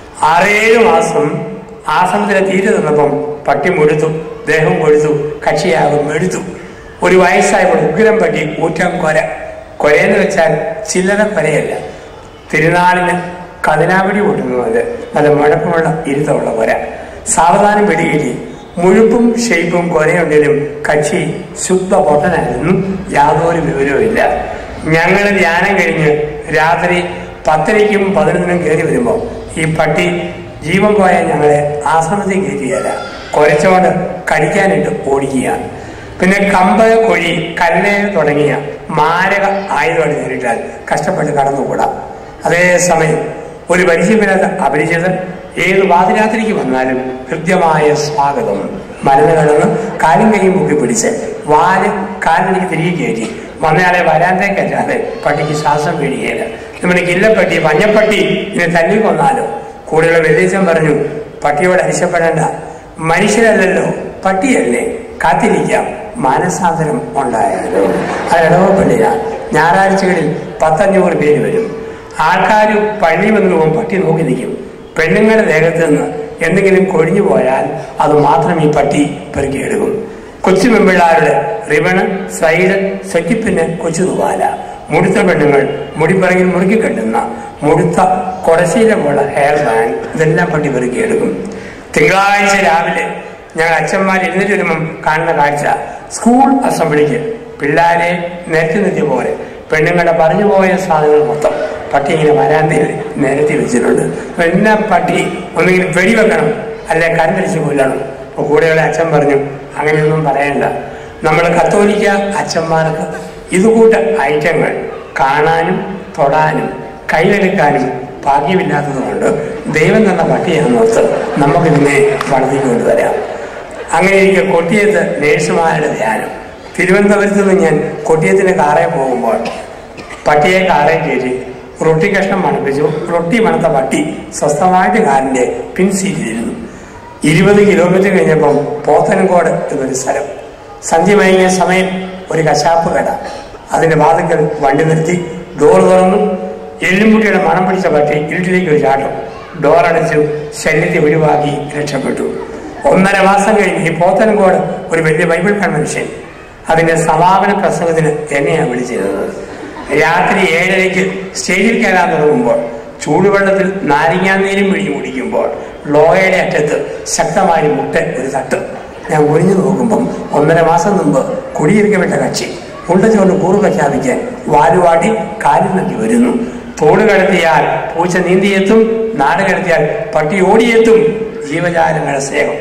ആറേഴ് മാസം ആശ്രമത്തിലെ തീറ്റ തിന്നപ്പം പട്ടി മുഴുത്തു ദേഹം കൊഴുത്തു കക്ഷിയാകും മെടുത്തു ഒരു വയസ്സായപ്പോൾ ഉഗ്രം പട്ടി ഊറ്റം കൊര കൊരയെന്ന് വെച്ചാൽ ചില്ലറ കൊരയല്ല തിരുനാളിന് കതിനാപിടി കൂട്ടുന്നത് നല്ല മുഴക്കമുള്ള ഇരുത്തമുള്ള കൊര സാവധാനം പിടികിട്ടി മുഴുപ്പും ഷെയ്പ്പും കൊരയുണ്ടെങ്കിലും കക്ഷി ശുദ്ധ പൊട്ടനായിരുന്നു യാതൊരു വിവരവുമില്ല ഞങ്ങൾ ധ്യാനം കഴിഞ്ഞ് രാത്രി പത്തരയ്ക്കും പതിനൊന്നിനും കയറി വരുമ്പോൾ ഈ പട്ടി ജീവൻ പോയ ഞങ്ങളെ ആശ്രമത്തിൽ കയറ്റിയല്ല കുരച്ചുകൊണ്ട് കടിക്കാനിട്ട് ഓടിക്കുകയാണ് പിന്നെ കമ്പ് കൊഴി കല്ല് തുടങ്ങിയ മാരക ആയുധമാണ് നേരിട്ടാൽ കഷ്ടപ്പെട്ട് കടന്നുകൂടാ അതേസമയം ഒരു പരിചയമില്ലാത്ത അപരിചിതൻ ഏത് പാതിരാത്രിക്ക് വന്നാലും കൃത്യമായ സ്വാഗതം മരുന്ന് കിടന്ന് കാലും കൈയും മുക്കി പിടിച്ച് വാല് കാലിലേക്ക് തിരികെ കയറ്റി വന്നയാളെ വരാന്തേ കയറ്റാതെ പട്ടിക്ക് ശ്വാസം വീഴുകയില്ല നമ്മുടെ കില്ലപ്പട്ടി മഞ്ഞപ്പട്ടി ഇതിനെ തല്ലി കൊന്നാലോ കൂടെയുള്ള വെല്ലിച്ചൻ പറഞ്ഞു പട്ടിയോട് അരിശപ്പെടേണ്ട മനുഷ്യരല്ലല്ലോ പട്ടിയല്ലേ കാത്തിരിക്കാം മാനസാന്തരം ഉണ്ടായാലോ അത് ഇടവപ്പെട്ടില്ല ഞായറാഴ്ചകളിൽ പത്തഞ്ഞൂറ് പേര് വരും ആൾക്കാർ പള്ളി വന്ന് പോകും പട്ടി നോക്കി നിൽക്കും പെണ്ണുങ്ങളുടെ ദേഹത്ത് നിന്ന് എന്തെങ്കിലും കൊഴിഞ്ഞു പോയാൽ അത് മാത്രം ഈ പട്ടി പെറുക്കിയെടുക്കും കൊച്ചു പെൺപിള്ളാരുടെ റിബണ് സൈഡ് സെറ്റിപ്പിന് കൊച്ചു തുവാല മുടുത്ത പെണ്ണുങ്ങൾ മുടിപ്പിറകിൽ മുറുക്കി കെട്ടുന്ന മുടുത്ത കൊടശീല പോലുള്ള ഹെയർ ബാൻഡ് ഇതെല്ലാം പട്ടി പെറുക്കിയെടുക്കും തിങ്കളാഴ്ച രാവിലെ ഞങ്ങൾ അച്ഛന്മാർ എഴുന്നേറ്റ് വരുമ്പം കാണുന്ന കാഴ്ച സ്കൂൾ അസംബ്ലിക്ക് പിള്ളാരെ നേരത്തെ നിർത്തിയ പോലെ പെണ്ണുങ്ങളുടെ പറഞ്ഞു പോയ സാധനങ്ങൾ മൊത്തം പട്ടി ഇങ്ങനെ വരാന്തയിൽ നിരത്തി വെച്ചിട്ടുണ്ട് അപ്പൊ എന്നാ പട്ടി ഒന്നെങ്കിലും വെടിവെക്കണം അല്ലെ കരന്തരിച്ച് കൊല്ലണം അപ്പൊ കൂടെയുള്ള അച്ഛൻ പറഞ്ഞു അങ്ങനെയൊന്നും പറയണ്ട നമ്മൾ കത്തോലിക്ക അച്ഛന്മാർക്ക് ഇതുകൂട്ട ഐറ്റങ്ങൾ കാണാനും തൊടാനും കയ്യിലെടുക്കാനും ഭാഗ്യമില്ലാത്തതുകൊണ്ട് ദൈവം തന്ന പട്ടിയാണെന്നോർത്ത് നമുക്കിതിനെ വളർത്തിക്കൊണ്ട് വരാം അങ്ങനെ ഇരിക്കെ കൊട്ടിയത്ത് നേഴ്സുമാരുടെ ധ്യാനം തിരുവനന്തപുരത്ത് നിന്ന് ഞാൻ കൊട്ടിയത്തിന് കാറേ പോകുമ്പോൾ പട്ടിയെ കാറേ കയറ്റി റൊട്ടി കഷ്ണം മണപ്പിച്ചു റൊട്ടി മണത്ത പട്ടി സ്വസ്ഥമായിട്ട് കാറിന്റെ പിൻ സീറ്റിലിരുന്നു ഇരുപത് കിലോമീറ്റർ കഴിഞ്ഞപ്പം പോത്തനംകോട് എന്നൊരു സ്ഥലം സന്ധ്യ മയങ്ങിയ സമയം ഒരു കശാപ്പ് കട അതിന്റെ വാതിക്കൽ വണ്ടി നിർത്തി ഡോർ തുറന്നു എല്ലുമുട്ടിയുടെ മണം പിടിച്ച പട്ടി ഇരുട്ടിലേക്ക് ഒരു ചാട്ടം ഡോർ അടച്ചു ശല്യത്തെ ഒഴിവാക്കി രക്ഷപ്പെട്ടു ഒന്നര മാസം കഴിഞ്ഞ് ഈ പോത്തനംകോട് ഒരു വലിയ ബൈബിൾ കൺവെൻഷൻ അതിന്റെ സമാപന പ്രസംഗത്തിന് എന്നെയാണ് വിളിച്ചിരുന്നത് രാത്രി ഏഴരയ്ക്ക് സ്റ്റേജിൽ കയറാൻ തുടങ്ങുമ്പോൾ ചൂടുവെള്ളത്തിൽ നാരങ്ങാനീരും പിഴിഞ്ഞു കുടിക്കുമ്പോൾ ലോകയുടെ അറ്റത്ത് ശക്തമായ മുട്ട ഒരു തട്ട് ഞാൻ ഒഴിഞ്ഞു നോക്കുമ്പം ഒന്നര മാസം മുമ്പ് കുടിയിരിക്കപ്പെട്ട കക്ഷി ഉണ്ടച്ചുകൊണ്ട് കൂറ് പ്രഖ്യാപിക്കാൻ വാലുവാടി കാലിൽ നക്കി വരുന്നു തോട് കടത്തിയാൽ പൂച്ച നീന്തിയെത്തും നാട് കടത്തിയാൽ പട്ടി ഓടിയെത്തും ജീവജാലങ്ങളുടെ സ്നേഹം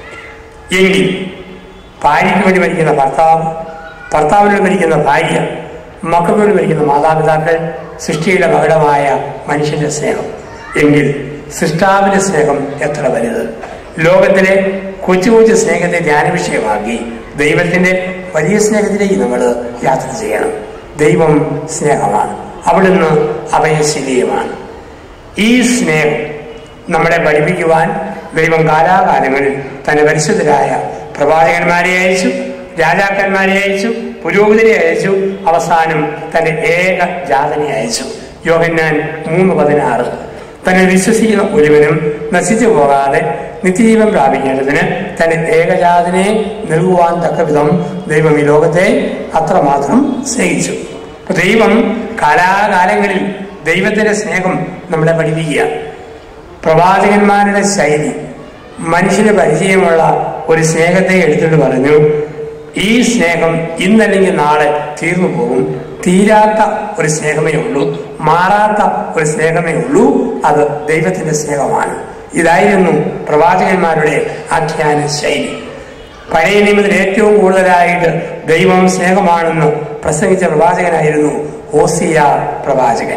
എങ്കിൽ ഭാര്യയ്ക്ക് വേണ്ടി മരിക്കുന്ന ഭർത്താവ് ഭർത്താവിന് വേണ്ടി മരിക്കുന്ന ഭാര്യ മക്കൾക്ക് വേണ്ടി മരിക്കുന്ന മാതാപിതാക്കൾ സൃഷ്ടിയുടെ മകളമായ മനുഷ്യന്റെ സ്നേഹം എങ്കിൽ സൃഷ്ടാവിന്റെ സ്നേഹം എത്ര വലുത് ലോകത്തിലെ കൊച്ചു കൊച്ചു സ്നേഹത്തെ ധ്യാന വിഷയമാക്കി ദൈവത്തിന്റെ വലിയ സ്നേഹത്തിലേക്ക് നമ്മൾ യാത്ര ചെയ്യണം ദൈവം സ്നേഹമാണ് അവിടുന്ന് അഭയശീലീയമാണ് ഈ സ്നേഹം നമ്മളെ പഠിപ്പിക്കുവാൻ ദൈവം കാലാകാലങ്ങളിൽ തന്റെ പരിശുദ്ധരായ പ്രവാചകന്മാരെ അയച്ചു രാജാക്കന്മാരെ അയച്ചു പുരോഹിതരെ അയച്ചു അവസാനം തന്റെ ഏക ജാതനെ അയച്ചു യോഹന്നാൻ മൂന്ന് പതിനാറ് തന്നെ വിശ്വസിക്കുന്ന ഒരുവനും നശിച്ചു പോകാതെ നിത്യജീവൻ പ്രാപിക്കേണ്ടതിന് തന്റെ ഏകജാതനെ നൽകുവാൻ തക്ക വിധം ദൈവം ഈ ലോകത്തെ അത്രമാത്രം സ്നേഹിച്ചു അപ്പൊ ദൈവം കാലാകാലങ്ങളിൽ ദൈവത്തിന്റെ സ്നേഹം നമ്മളെ പഠിപ്പിക്കുക പ്രവാചകന്മാരുടെ ശൈലി മനുഷ്യന് പരിചയമുള്ള ഒരു സ്നേഹത്തെ എടുത്തിട്ട് പറഞ്ഞു ഈ സ്നേഹം ഇന്നല്ലെങ്കിൽ നാളെ തീർന്നു പോകും തീരാത്ത ഒരു സ്നേഹമേ ഉള്ളൂ മാറാത്ത ഒരു സ്നേഹമേ ഉള്ളൂ അത് ദൈവത്തിന്റെ സ്നേഹമാണ് ഇതായിരുന്നു പ്രവാചകന്മാരുടെ ആഖ്യാന ശൈലി പഴയ നിയമത്തിൽ ഏറ്റവും കൂടുതലായിട്ട് ദൈവം സ്നേഹമാണെന്ന് പ്രസംഗിച്ച പ്രവാചകനായിരുന്നു ഓസിയ പ്രവാചകൻ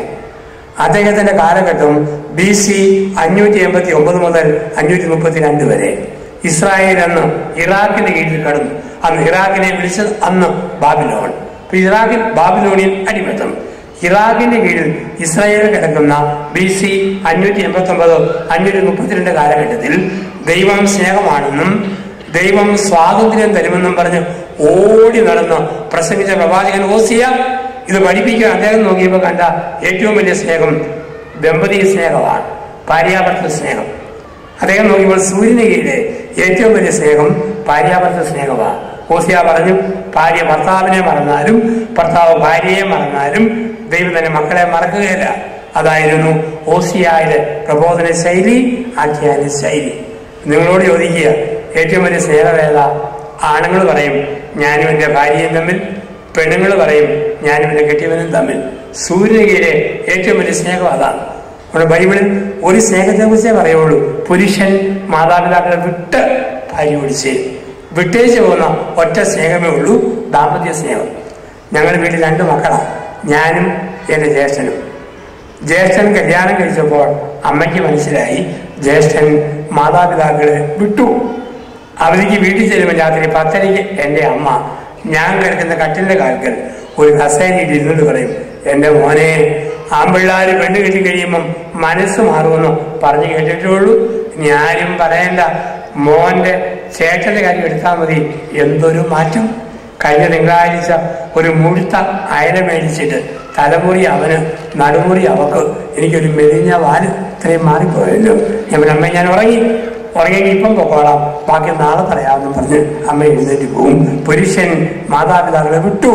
അദ്ദേഹത്തിന്റെ കാലഘട്ടം ബി സി അഞ്ഞൂറ്റി എൺപത്തി ഒമ്പത് മുതൽ അഞ്ഞൂറ്റി മുപ്പത്തി രണ്ട് വരെ ഇസ്രായേൽ അന്ന് ഇറാഖിന്റെ കീഴിൽ കടന്നു അന്ന് ഇറാഖിനെ വിളിച്ചത് അന്ന് ബാബിലോൺ അപ്പൊ ഇറാഖിൽ ബാബിലോണിയൻ അടിമത്തം ഇറാഖിന്റെ കീഴിൽ ഇസ്രായേൽ കിടക്കുന്ന ബി സി അഞ്ഞൂറ്റി എൺപത്തി ഒമ്പത് അഞ്ഞൂറ്റി മുപ്പത്തിരണ്ട് കാലഘട്ടത്തിൽ ദൈവം സ്നേഹമാണെന്നും ദൈവം സ്വാതന്ത്ര്യം തരുമെന്നും പറഞ്ഞ് ഓടി നടന്ന് പ്രസംഗിച്ച പ്രവാചകൻ ഓസിയ ഇത് പഠിപ്പിക്കാൻ അദ്ദേഹം നോക്കിയപ്പോൾ കണ്ട ഏറ്റവും വലിയ സ്നേഹം ദമ്പതി സ്നേഹമാണ് ഭാര്യാഭർത്തൃ സ്നേഹം അദ്ദേഹം നോക്കിയപ്പോൾ സൂര്യന് കീഴിലെ ഏറ്റവും വലിയ സ്നേഹം ഭാര്യാഭർത്തൃ സ്നേഹമാണ് ഓസിയ പറഞ്ഞു ഭാര്യ ഭർത്താവിനെ മറന്നാലും ഭർത്താവ് ഭാര്യയെ മറന്നാലും ദൈവം തന്നെ മക്കളെ മറക്കുകയില്ല അതായിരുന്നു ഓസിയായുടെ പ്രബോധന ശൈലി ആഖ്യാന ശൈലി നിങ്ങളോട് ചോദിക്കുക ഏറ്റവും വലിയ സ്നേഹവേദ ആണുങ്ങൾ പറയും ഞാനും എൻ്റെ ഭാര്യയും തമ്മിൽ പെണ്ണുങ്ങൾ പറയും ഞാനും എൻ്റെ കെട്ടിയവനും തമ്മിൽ സൂര്യന് കീഴിലെ ഏറ്റവും വലിയ സ്നേഹം അതാണ് നമ്മുടെ ബൈബിളിൽ ഒരു സ്നേഹത്തെ കുറിച്ചേ പറയുള്ളൂ പുരുഷൻ മാതാപിതാക്കളെ വിട്ട് ഭാര്യ ഒടിച്ച് വിട്ടേച്ച് പോകുന്ന ഒറ്റ സ്നേഹമേ ഉള്ളൂ ദാമ്പത്യ സ്നേഹം ഞങ്ങളുടെ വീട്ടിൽ രണ്ട് മക്കളാണ് ഞാനും എൻ്റെ ജ്യേഷ്ഠനും ജ്യേഷ്ഠൻ കല്യാണം കഴിച്ചപ്പോൾ അമ്മയ്ക്ക് മനസ്സിലായി ജ്യേഷ്ഠൻ മാതാപിതാക്കളെ വിട്ടു അവധിക്ക് വീട്ടിൽ ചെല്ലുമ്പോൾ രാത്രി പത്തരയ്ക്ക് എൻ്റെ അമ്മ ഞാൻ കിടക്കുന്ന കട്ടിലിന്റെ കാൽക്കൽ ഒരു കസേരയിൽ ഇരുന്നിട്ട് പറയും എൻ്റെ മോനെ ആമ്പിള്ളാര് പെണ്ണ് കെട്ടി കഴിയുമ്പം മനസ്സ് മാറുമെന്ന് പറഞ്ഞു കേട്ടിട്ടുള്ളൂ ഇനി ആരും പറയണ്ട മോന്റെ ചേട്ടന്റെ കാര്യം എടുത്താൽ മതി എന്തൊരു മാറ്റം കഴിഞ്ഞ തിങ്കളാഴ്ച ഒരു മുഴുത്ത അയല മേടിച്ചിട്ട് തലമുറി അവന് നടുമുറി അവക്ക് എനിക്കൊരു മെലിഞ്ഞ വാല് ഇത്രയും മാറിപ്പോയല്ലോ ഞാൻ പറഞ്ഞു, അമ്മ ഞാൻ ഉറങ്ങി ഉറങ്ങി ഇപ്പം പൊക്കോളാം ബാക്കി നാളെ പറയാമെന്ന് പറഞ്ഞ് അമ്മ എഴുന്നേറ്റ് പോകും പുരുഷൻ മാതാപിതാക്കളെ വിട്ടു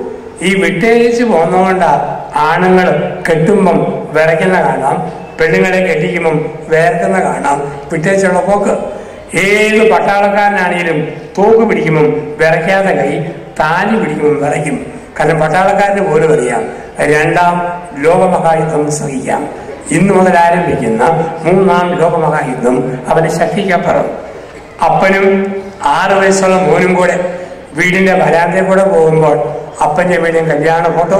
ഈ വിട്ടേച്ച് പോന്നതുകൊണ്ടാ ആണുങ്ങൾ കെട്ടുമ്പം വിറയ്ക്കുന്ന കാണാം പെണ്ണുങ്ങളെ കെട്ടിക്കുമ്പം വേർക്കുന്ന കാണാം വിട്ടേച്ചുള്ള പോക്ക് ഏത് പട്ടാളക്കാരനാണെങ്കിലും തോക്ക് പിടിക്കുമ്പം വിറയ്ക്കാതെ കൈ താലി പിടിക്കുമ്പം വിറയ്ക്കും കാരണം പട്ടാളക്കാരന് പോലും അറിയാം രണ്ടാം ലോകമഹായുദ്ധം സഹിക്കാം ഇന്ന് മുതൽ ആരംഭിക്കുന്ന മൂന്നാം ലോകമഹായുദ്ധം അവന്റെ ശക്തിക്കപ്പുറം അപ്പനും ആറ് വയസ്സുള്ള മോനും കൂടെ വീടിന്റെ വരാന്തയിൽ കൂടെ പോകുമ്പോൾ അപ്പന്റെ വീടിന് കല്യാണ ഫോട്ടോ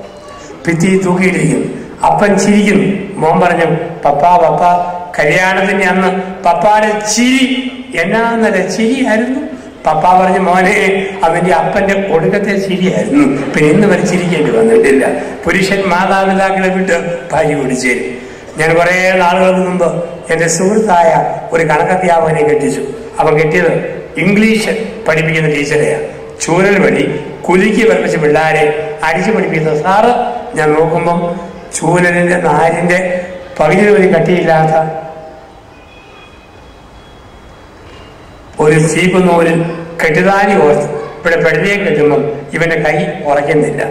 ഭിത്തി തൂക്കിയിട്ടിരിക്കും അപ്പൻ ചിരിക്കുന്നു മോൻ പറഞ്ഞു പപ്പ പപ്പ കല്യാണത്തിന്റെ അന്ന് പപ്പാടെ ചിരി എന്നാന്നല്ല ചിരിയായിരുന്നു പപ്പ പറഞ്ഞു മോനെ അവന്റെ അപ്പന്റെ ഒടുക്കത്തെ ചിരിയായിരുന്നു പിന്നെ ഇന്ന് വരെ ചിരിക്കേണ്ടി വന്നിട്ടില്ല പുരുഷൻ മാതാപിതാക്കളെ വിട്ട് ഭാര്യ പിടിച്ചേരും ഞാൻ കുറേ നാളുകൾക്ക് മുമ്പ് എന്റെ സുഹൃത്തായ ഒരു കണക്കധ്യാപകനെ കെട്ടിച്ചു അവൻ കെട്ടിയത് ഇംഗ്ലീഷ് പഠിപ്പിക്കുന്ന ടീച്ചറെയാണ് ചൂരൽ വഴി കുലുക്കി പഠിപ്പിച്ച പിള്ളേരെ അടിച്ചു പഠിപ്പിക്കുന്ന സാറ് ഞാൻ നോക്കുമ്പം ചൂരലിന്റെ നാരിന്റെ പകുതി വഴി കട്ടിയില്ലാത്ത ഒരു ചീപ്പ് നൂലിൽ കെട്ടുതാരി ഓർത്ത് ഇവിടെ പെടലിയെ കെട്ടുമ്പം ഇവന്റെ കൈ ഉറയ്ക്കുന്നില്ല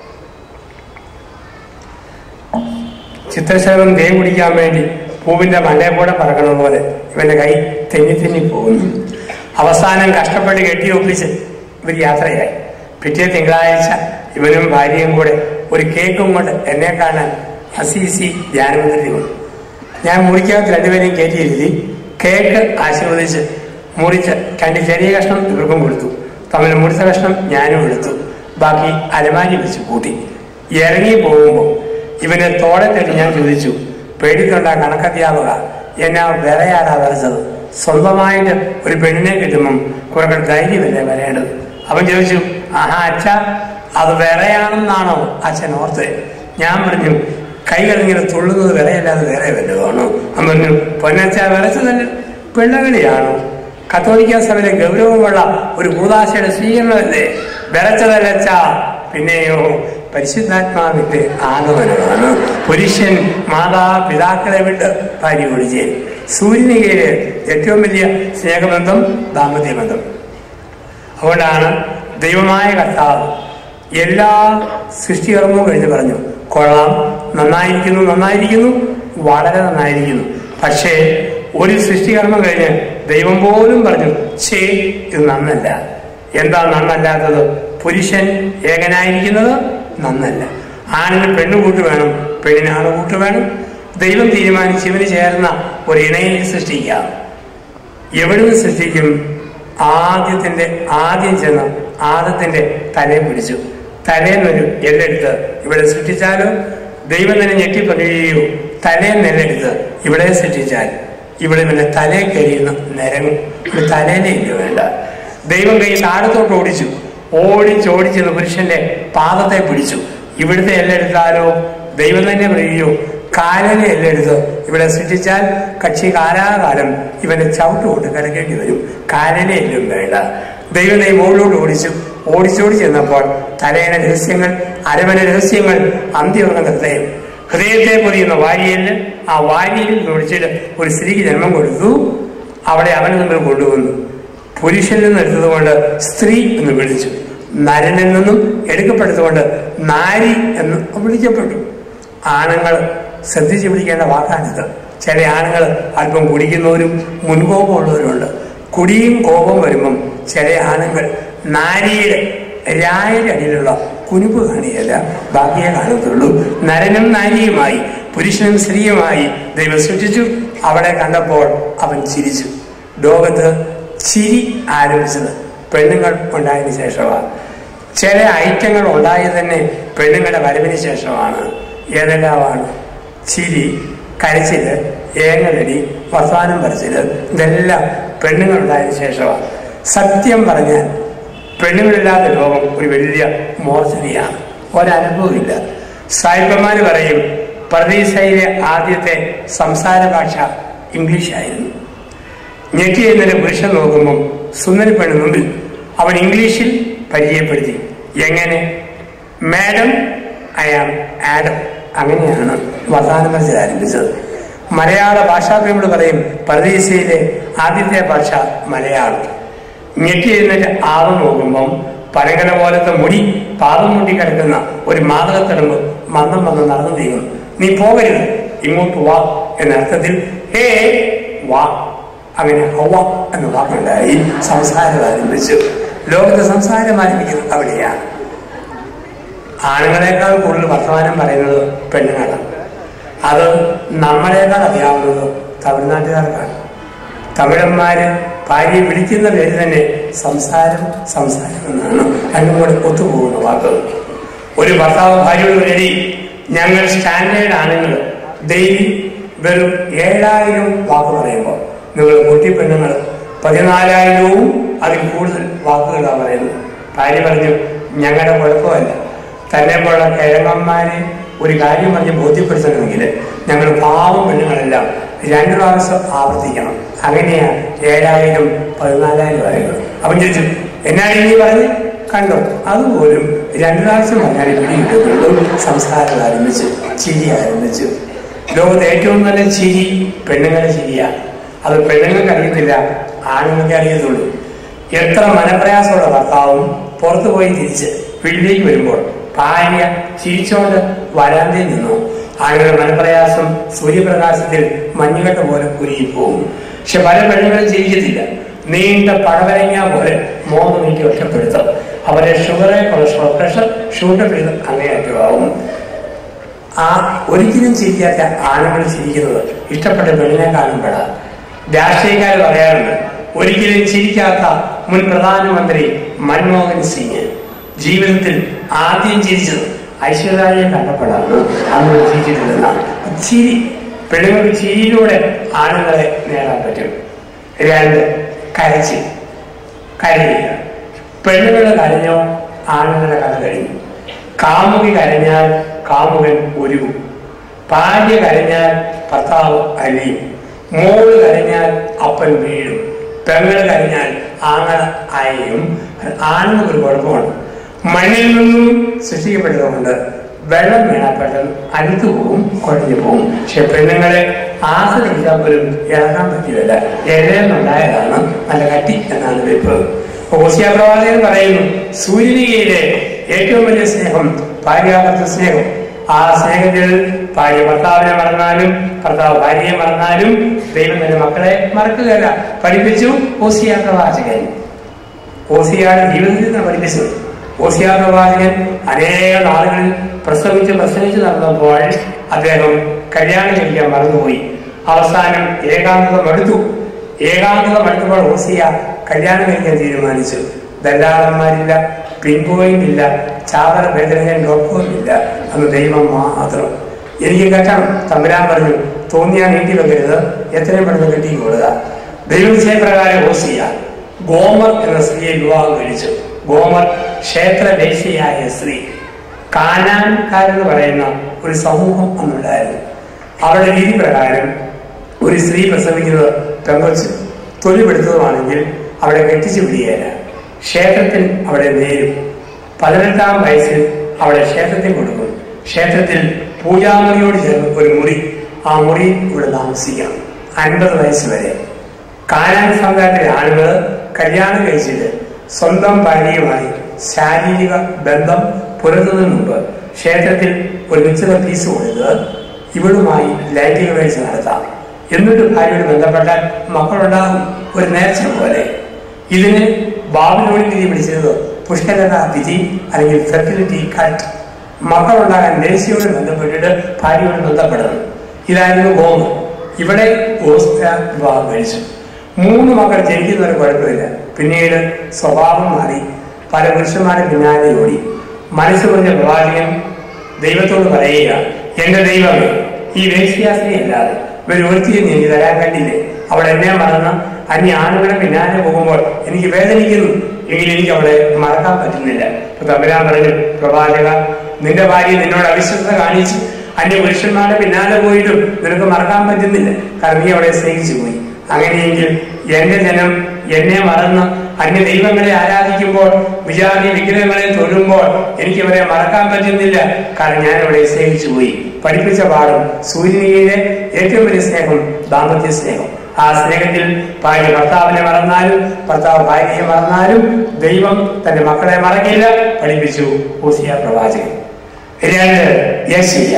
ചിത്രശലഭം തേ കുടിക്കാൻ വേണ്ടി പൂവിന്റെ മണ്ടയിൽ കൂടെ പറക്കണ പോലെ ഇവന്റെ കൈ തെന്നി തെന്നി പോകുന്നു അവസാനം കഷ്ടപ്പെട്ട് കെട്ടി ഒപ്പിച്ച് ഇവർ യാത്രയായി പിറ്റേ തിങ്കളാഴ്ച ഇവനും ഭാര്യയും കൂടെ ഒരു കേക്കും കൊണ്ട് എന്നെ കാണാൻ അസീസി ധ്യാനമന്ത്രി വന്നു ഞാൻ മുറിക്കകത്ത് രണ്ടുപേരെയും കയറ്റിയിരുത്തി കേക്ക് ആശീർവദിച്ച് മുറിച്ച് രണ്ട് ചെറിയ കഷ്ണം ഇവർക്കും കൊടുത്തു തമ്മിൽ മുറിച്ച കഷ്ണം ഞാനും എടുത്തു ബാക്കി അലമാരി വെച്ച് കൂട്ടി ഇറങ്ങി പോകുമ്പോൾ ഇവനെ തോടെ തട്ടി ഞാൻ ചോദിച്ചു പേടിക്കൊണ്ട കണക്കധ്യാപക എന്നാ വിറയാടാ വരച്ചത് സ്വന്തമായിട്ട് ഒരു പെണ്ണിനെ കിട്ടുമ്പം കുറെ ധൈര്യമല്ലേ വരേണ്ടത് അവൻ ചോദിച്ചു ആഹാ അച്ഛ അത് വിറയാണെന്നാണോ അച്ഛൻ ഓർത്ത് ഞാൻ പറഞ്ഞു കൈകളിങ്ങനെ തുള്ളുന്നത് വിറയല്ലാതെ വേറെ വല്ലതുമാണോ അവൻ പറഞ്ഞു പൊന്നച്ച വിറച്ചതല്ല പിള്ളകളിയാണോ കത്തോലിക്ക സഭയിലെ ഗൗരവമുള്ള ഒരു കൂതാശയുടെ സ്വീകരണമല്ലേ വിറച്ചതല്ലച്ച പിന്നെയോ പരിശുദ്ധാത്മാവിന്റെ ആഗമനമാണ് പുരുഷൻ മാതാപിതാക്കളെ വിട്ട് ഭാര്യ ഒഴിച്ച് സൂര്യന് കീഴില് ഏറ്റവും വലിയ സ്നേഹബന്ധം ദാമ്പത്യ ബന്ധം അതുകൊണ്ടാണ് ദൈവമായ കർത്താവ് എല്ലാ സൃഷ്ടികർമ്മവും കഴിഞ്ഞ് പറഞ്ഞു കൊള്ളാം നന്നായിരിക്കുന്നു നന്നായിരിക്കുന്നു വളരെ നന്നായിരിക്കുന്നു പക്ഷേ ഒരു സൃഷ്ടികർമ്മം കഴിഞ്ഞ് ദൈവം പോലും പറഞ്ഞു ഛേ ഇത് നന്നല്ല എന്താ നന്നല്ലാത്തത് പുരുഷൻ ഏകനായിരിക്കുന്നത് നന്നല്ല ആണിന് പെണ്ണുകൂട്ട് വേണം പെണ്ണിന് ആണുകൂട്ട് വേണം ദൈവം തീരുമാനിച്ച് ഇവന് ചേർന്ന ഒരു ഇണയെ സൃഷ്ടിക്കാം എവിടുന്ന് സൃഷ്ടിക്കും ആദ്യത്തിന്റെ ആദ്യം ചെന്ന് ആദ്യത്തിന്റെ തലയെ പിടിച്ചു തലേന്നൊരു എല്ലെടുത്ത് ഇവിടെ സൃഷ്ടിച്ചാലോ ദൈവം തന്നെ ഞെട്ടിപ്പറയുകയോ തലേന്ന് എല്ലെടുത്ത് ഇവിടെ സൃഷ്ടിച്ചാൽ ഇവിടെ പിന്നെ തലയിൽ കരിയുന്ന നിരങ്ങും ഇവിടെ തലേനെ ഇല്ല വേണ്ട ദൈവം കൈ താഴത്തോട്ട് ഓടിച്ചു ഓടിച്ചോടിച്ചെന്ന് പുരുഷന്റെ പാദത്തെ പിടിച്ചു ഇവിടുത്തെ എല്ലാം എടുത്താലോ ദൈവം തന്നെ പറയുകയോ കാലനെ എല്ലാം എടുത്ത് ഇവിടെ സൃഷ്ടിച്ചാൽ കക്ഷി കാലാകാലം ഇവന്റെ ചവിട്ടുകൊണ്ട് കിടക്കേണ്ടി വരും കാലനെ എല്ലാം വേണ്ട ദൈവം കൈ മുകളിലോട്ട് ഓടിച്ചു ഓടിച്ചോടി ചെന്നപ്പോൾ തലയുടെ രഹസ്യങ്ങൾ അരമന രഹസ്യങ്ങൾ അന്ത്യമുള്ള ഹൃദയം ഹൃദയത്തെ പൊതിയുന്ന വാരിയല് ആ വാരിയിൽ ഒഴിച്ചിട്ട് ഒരു സ്ത്രീക്ക് ജന്മം കൊടുത്തു അവളെ അവന് തമ്മിൽ കൊണ്ടുവന്നു പുരുഷനിൽ നിന്ന് എടുത്തതുകൊണ്ട് സ്ത്രീ എന്ന് വിളിച്ചു നരനിൽ നിന്നും എടുക്കപ്പെടുത്തുകൊണ്ട് നാരി എന്ന് വിളിക്കപ്പെട്ടു ആണുങ്ങൾ ശ്രദ്ധിച്ചു പിടിക്കേണ്ട വാക്കാണിത് ചില ആണുങ്ങൾ അല്പം കുടിക്കുന്നവരും മുൻകോപമുള്ളവരുമുണ്ട് കുടിയും കോപം വരുമ്പം ചില ആണുങ്ങൾ നാരിയുടെ രായുടെ അടിയിലുള്ള കുനിപ്പ് കാണിയല്ല ബാക്കിയെ കാണത്തുള്ളൂ നരനും നാരിയുമായി പുരുഷനും സ്ത്രീയുമായി ദൈവം സൃഷ്ടിച്ചു അവളെ കണ്ടപ്പോൾ അവൻ ചിരിച്ചു ലോകത്ത് ചിരി ആരംഭിച്ചത് പെണ്ണുങ്ങൾ ഉണ്ടായതിനു ശേഷമാണ് ചില ഐറ്റങ്ങൾ ഉണ്ടായത് തന്നെ പെണ്ണുങ്ങളുടെ വരവിന് ശേഷമാണ് ഏതെല്ലാമാണ് ചിരി കരച്ചില് ഏങ്ങലടി വർത്തമാനം പറച്ചില് ഇതെല്ലാം പെണ്ണുങ്ങൾ ഉണ്ടായതിനു ശേഷമാണ് സത്യം പറഞ്ഞാൽ പെണ്ണുങ്ങളില്ലാത്ത ലോകം ഒരു വലിയ മോർച്ചനിയാണ് ഒരനുഭവമില്ല സായിപ്പന്മാര് പറയും പ്രതീക്ഷയിലെ ആദ്യത്തെ സംസാര ഭാഷ ഇംഗ്ലീഷായിരുന്നു ഞെട്ടി എന്നൊരു പുരുഷൻ നോക്കുമ്പോൾ സുന്ദരി പെണ്ണ് മുമ്പിൽ അവൻ ഇംഗ്ലീഷിൽ പരിചയപ്പെടുത്തി എങ്ങനെ മാഡം ഐ ആം ആഡം അങ്ങനെയാണ് വർത്തമാനം മനസ്സിൽ ആരംഭിച്ചത് മലയാള ഭാഷാപ്രേമികൾ പറയും പ്രതീക്ഷയിലെ ആദ്യത്തെ ഭാഷ മലയാളം ഞെട്ടി എന്നിട്ട് ആവ് നോക്കുമ്പം പനകല പോലത്തെ മുടി പാദം മുട്ടി കിടക്കുന്ന ഒരു മാതകത്തിടമ്പ് മന്ദം വന്ന് നടന്നു നീങ്ങും നീ പോകരുത് ഇങ്ങോട്ട് വാ എന്നർത്ഥത്തിൽ ഹേ വാ അങ്ങനെ ഹവ എന്ന വാക്കുണ്ടായി സംസാരം ആരംഭിച്ചു ലോകത്ത് സംസാരം ആരംഭിക്കുന്നത് അവിടെയാണ് ആണുങ്ങളെക്കാൾ കൂടുതൽ വർത്തമാനം പറയുന്നത് പെണ്ണുങ്ങളാണ് അത് നമ്മളെക്കാൾ അറിയാവുന്നത് തമിഴ്നാട്ടുകാർക്കാണ് തമിഴന്മാര് ഭാര്യയെ വിളിക്കുന്ന പേര് തന്നെ സംസാരം സംസാരം എന്നാണ് രണ്ടും കൂടെ ഒത്തുപോകുന്ന വാക്കുകൾ ഒരു ഭർത്താവ് ഭാര്യയോട് എഴുതി ഞങ്ങൾ സ്റ്റാൻഡേർഡ് ആണുങ്ങൾ ഡെയിലി വെറും ഏഴായിരം വാക്ക് പറയുമ്പോൾ നിങ്ങൾ കുട്ടി പെണ്ണുങ്ങൾ പതിനാലായിരവും അതിൽ കൂടുതൽ വാക്കുകളാണ് പറയുന്നത് ഭാര്യ പറഞ്ഞു ഞങ്ങളുടെ കുഴപ്പമല്ല തന്നെ പോലുള്ള കിഴങ്ങന്മാരെ ഒരു കാര്യം പറഞ്ഞ് ബോധ്യപ്പെടുത്തണമെങ്കിൽ ഞങ്ങൾ പാവം പെണ്ണുങ്ങളെല്ലാം രണ്ടു പ്രാവശ്യം ആവർത്തിക്കണം അങ്ങനെയാ ഏഴായിരം പതിനാലായിരം ആയിരം അവൻ ചോദിച്ചു എന്നാണ് നീ പറഞ്ഞ് കണ്ടോ അതുപോലും രണ്ടു പ്രാവശ്യം പറഞ്ഞാൽ പിടികിട്ടുന്നുള്ളൂ സംസാരം ആരംഭിച്ചു ചിരി ആരംഭിച്ചു ലോകത്ത് ഏറ്റവും നല്ല ചിരി പെണ്ണുങ്ങളുടെ ചിരിയാണ് അത് പെണ്ണുങ്ങൾക്ക് അറിയത്തില്ല ആണുങ്ങൾക്ക് അറിയത്തുള്ളൂ എത്ര മനപ്രയാസമുള്ള ഭർത്താവും പുറത്തു പോയി തിരിച്ച് വീട്ടിലേക്ക് വരുമ്പോൾ ഭാര്യ ചിരിച്ചോണ്ട് വരാന്തയിൽ നിന്നു ആളുകളുടെ മനപ്രയാസം സൂര്യപ്രകാശത്തിൽ മഞ്ഞുകട്ട പോലെ കുരുങ്ങിപ്പോകും പക്ഷെ പല പെണ്ണുങ്ങളും ചിരിക്കത്തില്ല നീണ്ട പഴവരങ്ങ പോലെ മോന്ന് നീട്ടി ഒറ്റപ്പെടുത്തും അവരെ ഷുഗറെ കൊളസ്ട്രോൾ പ്രഷർ ഷൂട്ടർ ചെയ്ത് അങ്ങേയറ്റമാവും ആ ഒരിക്കലും ചിരിക്കാത്ത ആണുങ്ങൾ ചിരിക്കുന്നത് ഇഷ്ടപ്പെട്ട പെണ്ണിനെ കാണുമ്പോഴാണ് രാഷ്ട്രീയക്കാർ പറയാറുണ്ട് ഒരിക്കലും ചിരിക്കാത്ത മുൻ പ്രധാനമന്ത്രി മൻമോഹൻ സിംഗ് ജീവിതത്തിൽ ആദ്യം ചിരിച്ചത് ഐശ്വര്യയെ കണ്ടപ്പോഴാണ് അന്ന് ചിരിച്ചിട്ടില്ലെന്നാണ് ചിരി പെണ്ണുങ്ങൾക്ക് ചിരിയിലൂടെ ആണുങ്ങളെ നേടാൻ പറ്റും രണ്ട് കരച്ചിൽ കരയില്ല പെണ്ണുങ്ങൾ കരഞ്ഞോ ആണുങ്ങളുടെ കഥ കഴിഞ്ഞു കാമുകി കരഞ്ഞാൽ കാമുകൻ ഒരുവും ഭാര്യ കരഞ്ഞാൽ ഭർത്താവ് അലിയും മോള് കരഞ്ഞാൽ അപ്പൻ വീഴും പെങ്ങള് കരഞ്ഞാൽ ആങ്ങള അയയും ആണുങ്ങൾക്ക് ഒരു കുഴപ്പമാണ് മണ്ണിൽ നിന്നും സൃഷ്ടിക്കപ്പെട്ടതുകൊണ്ട് വെള്ളം വീണാൽ പെട്ടെന്ന് അലുത്തു പോകും കുഴഞ്ഞു പോകും പക്ഷെ പെണ്ണുങ്ങളെ ആസ്വദിക്കാൻ പോലും ഇറങ്ങാൻ പറ്റില്ല ഇഴയെന്നുണ്ടായതാണ് നല്ല കട്ടി എന്നാണ് വെപ്പ് ഓസിയ പ്രവാചകൻ പറയുന്നു സൂര്യനികയിലെ ഏറ്റവും വലിയ സ്നേഹം ഭാര്യാഭർത്ത സ്നേഹം ആ സ്നേഹത്തിൽ ഭാര്യ ഭർത്താവിനെ മറന്നാലും ഭർത്താവ് ഭാര്യയെ മറന്നാലും ദൈവം തന്റെ മക്കളെ മറക്കുകയല്ല പഠിപ്പിച്ചു ഓസിയ പ്രവാചകൻ ഓസിയാണ് ജീവിതത്തിൽ നിന്ന് പഠിപ്പിച്ചത് ഓസിയ പ്രവാചകൻ അനേക നാളുകളിൽ പ്രസവിച്ച് പ്രസവിച്ച് നടന്നപ്പോൾ അദ്ദേഹം കല്യാണം കഴിക്കാൻ മറന്നുപോയി അവസാനം ഏകാന്തത മടുത്തു ഏകാന്തത മടുത്തപ്പോൾ ഓസിയ കല്യാണം കഴിക്കാൻ തീരുമാനിച്ചു ദല്ലാളന്മാരില്ല പിൻപോയിന്റ് ഇല്ല ചാവറ ബേദരഹൻ ഡോക്ടറും ഇല്ല അന്ന് ദൈവം മാത്രം എനിക്ക് കേൾക്കണം തമ്പുരാൻ പറഞ്ഞു തോന്നിയാൽ നീട്ടി വെക്കരുത് എത്രയും പെട്ടെന്ന് കെട്ടിക്കൊള്ളുക ദൈവനിശ്ചയപ്രകാരം ഓസിയ ഗോമർ എന്ന സ്ത്രീയെ വിവാഹം കഴിച്ചു ഗോമർ ക്ഷേത്ര ദേശീയായ സ്ത്രീ കാനാൻകാരെന്ന് പറയുന്ന ഒരു സമൂഹം അന്നുണ്ടായിരുന്നു അവരുടെ രീതി പ്രകാരം ഒരു സ്ത്രീ പ്രസവിക്കുന്നത് പെങ്കൊച്ച് തൊലിപ്പെടുത്തതുമാണെങ്കിൽ അവളെ കെട്ടിച്ചു വിടുകയില്ല ക്ഷേത്രത്തിൽ അവളെ നേരും പതിനെട്ടാം വയസ്സിൽ അവളെ ക്ഷേത്രത്തിൽ കൊടുക്കും ക്ഷേത്രത്തിൽ പൂജാമുറിയോട് ചേർന്ന് ഒരു മുറി ആ മുറി ഇവിടെ താമസിക്കണം അൻപത് വയസ്സ് വരെ കാനാൻ സമുദായത്തിലെ ആളുകൾ കല്യാണം കഴിച്ചിട്ട് സ്വന്തം ഭാര്യയുമായി ശാരീരിക ബന്ധം പുലർത്തുന്നതിന് മുമ്പ് ക്ഷേത്രത്തിൽ ഒരു നിശ്ചിത ഫീസ് കൊടുത്ത് ഇവളുമായി ലൈംഗിക വീഴ്ച നടത്താം എന്നിട്ട് ഭാര്യയോട് ബന്ധപ്പെട്ടാൽ മക്കളുണ്ടാകും ഒരു നേർച്ച പോലെ ഇതിന് ബാബിലോണി വിധി പിടിച്ചത് പുഷ്കരത വിധി അല്ലെങ്കിൽ ഫെർട്ടിലിറ്റി കട്ട് മക്കളുണ്ടാകാൻ ദേശീയോട് ബന്ധപ്പെട്ടിട്ട് ഭാര്യയോട് ബന്ധപ്പെടുന്നു ഇതായിരുന്നു ഹോമം ഇവിടെ ഓസ്ട്ര വിവാഹം കഴിച്ചു മൂന്ന് മക്കൾ ജനിക്കുന്നവരെ കുഴപ്പമില്ല പിന്നീട് സ്വഭാവം മാറി പല പുരുഷന്മാരെ പിന്നാലെ ഓടി മനസ്സ് പറഞ്ഞ പ്രവാചകൻ ദൈവത്തോട് പറയുക എന്റെ ദൈവമേ ഈ വേശ്യാസ്ത്രീ അല്ലാതെ ഇവർ ഒരുത്തിയും എനിക്ക് തരാൻ കണ്ടില്ലേ അവൾ എന്നെ മറന്ന് അന്യ ആണുങ്ങളെ പിന്നാലെ പോകുമ്പോൾ എനിക്ക് വേദനിക്കുന്നു എങ്കിൽ എനിക്ക് അവളെ മറക്കാൻ പറ്റുന്നില്ല ഇപ്പൊ തമ്പുരാൻ പറഞ്ഞു പ്രവാചക നിന്റെ ഭാര്യ നിന്നോട് അവിശ്വസത കാണിച്ചു അന്യ പുരുഷന്മാരുടെ പിന്നാലെ പോയിട്ടും നിനക്ക് മറക്കാൻ പറ്റുന്നില്ല കാരണം നീ അവളെ സ്നേഹിച്ചു പോയി അങ്ങനെയെങ്കിൽ എന്റെ ജനം എന്നെ മറന്ന് അന്യ ദൈവങ്ങളെ ആരാധിക്കുമ്പോൾ വിചാരി വിഗ്രഹങ്ങളെ തൊഴുമ്പോൾ എനിക്ക് അവരെ മറക്കാൻ പറ്റുന്നില്ല കാരണം ഞാൻ അവളെ സ്നേഹിച്ചു പോയി പഠിപ്പിച്ച പാഠം സൂര്യനിലെ ഏറ്റവും വലിയ സ്നേഹം ദാമ്പത്യ സ്നേഹം ആ സ്നേഹത്തിൽ ഭാര്യ ഭർത്താവിനെ മറന്നാലും ഭർത്താവ് ഭാര്യയെ മറന്നാലും ദൈവം തന്റെ മക്കളെ മറക്കില്ല പഠിപ്പിച്ചു ഊസിയ പ്രവാചകൻ രണ്ട് യേശയ്യ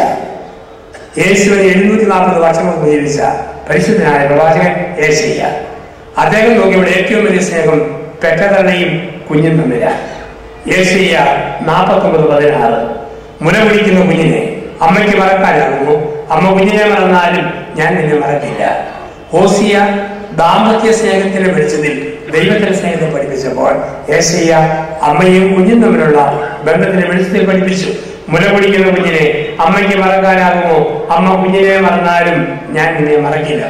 യേശുവിന് എഴുന്നൂറ്റി നാൽപ്പത് വർഷം മുമ്പ് ജീവിച്ച പരിശുദ്ധനായ പ്രവാചകൻ യേശയ്യ അദ്ദേഹം നോക്കിയവിടെ ഏറ്റവും വലിയ സ്നേഹം പെറ്റതള്ളയും കുഞ്ഞും തമ്മിലാണ് യേശയ്യ നാൽപ്പത്തൊമ്പത് പതിനാറ് മുല പിടിക്കുന്ന കുഞ്ഞിനെ അമ്മയ്ക്ക് മറക്കാനാകുമോ അമ്മ കുഞ്ഞിനെ മറന്നാലും ഞാൻ നിന്നെ മറക്കില്ല ഓസിയ ദാമ്പത്യ സ്നേഹത്തിന്റെ വെളിച്ചത്തിൽ ദൈവത്തിന്റെ സ്നേഹത്തെ പഠിപ്പിച്ചപ്പോൾ യേശയ്യ അമ്മയും കുഞ്ഞും തമ്മിലുള്ള ബന്ധത്തിന്റെ വെളിച്ചത്തിൽ പഠിപ്പിച്ചു മുല പിടിക്കുന്ന കുഞ്ഞിനെ അമ്മയ്ക്ക് മറക്കാനാകുമോ അമ്മ കുഞ്ഞിനെ മറന്നാലും ഞാൻ നിന്നെ മറക്കില്ല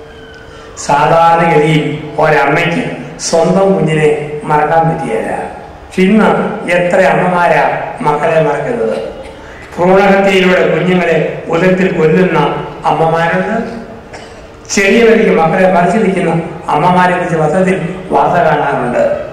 സാധാരണഗതിയിൽ ഒരമ്മയ്ക്ക് സ്വന്തം കുഞ്ഞിനെ മറക്കാൻ പറ്റിയല്ല പക്ഷെ ഇന്ന് എത്ര അമ്മമാരാ മക്കളെ മറക്കുന്നത് ഭ്രൂണഹത്യയിലൂടെ കുഞ്ഞുങ്ങളെ ഉദരത്തിൽ കൊല്ലുന്ന അമ്മമാരുണ്ട് ചെറിയ വലിയ മക്കളെ മറിച്ചിരിക്കുന്ന അമ്മമാരെ കുറിച്ച് പത്രത്തിൽ വാർത്ത കാണാറുണ്ട്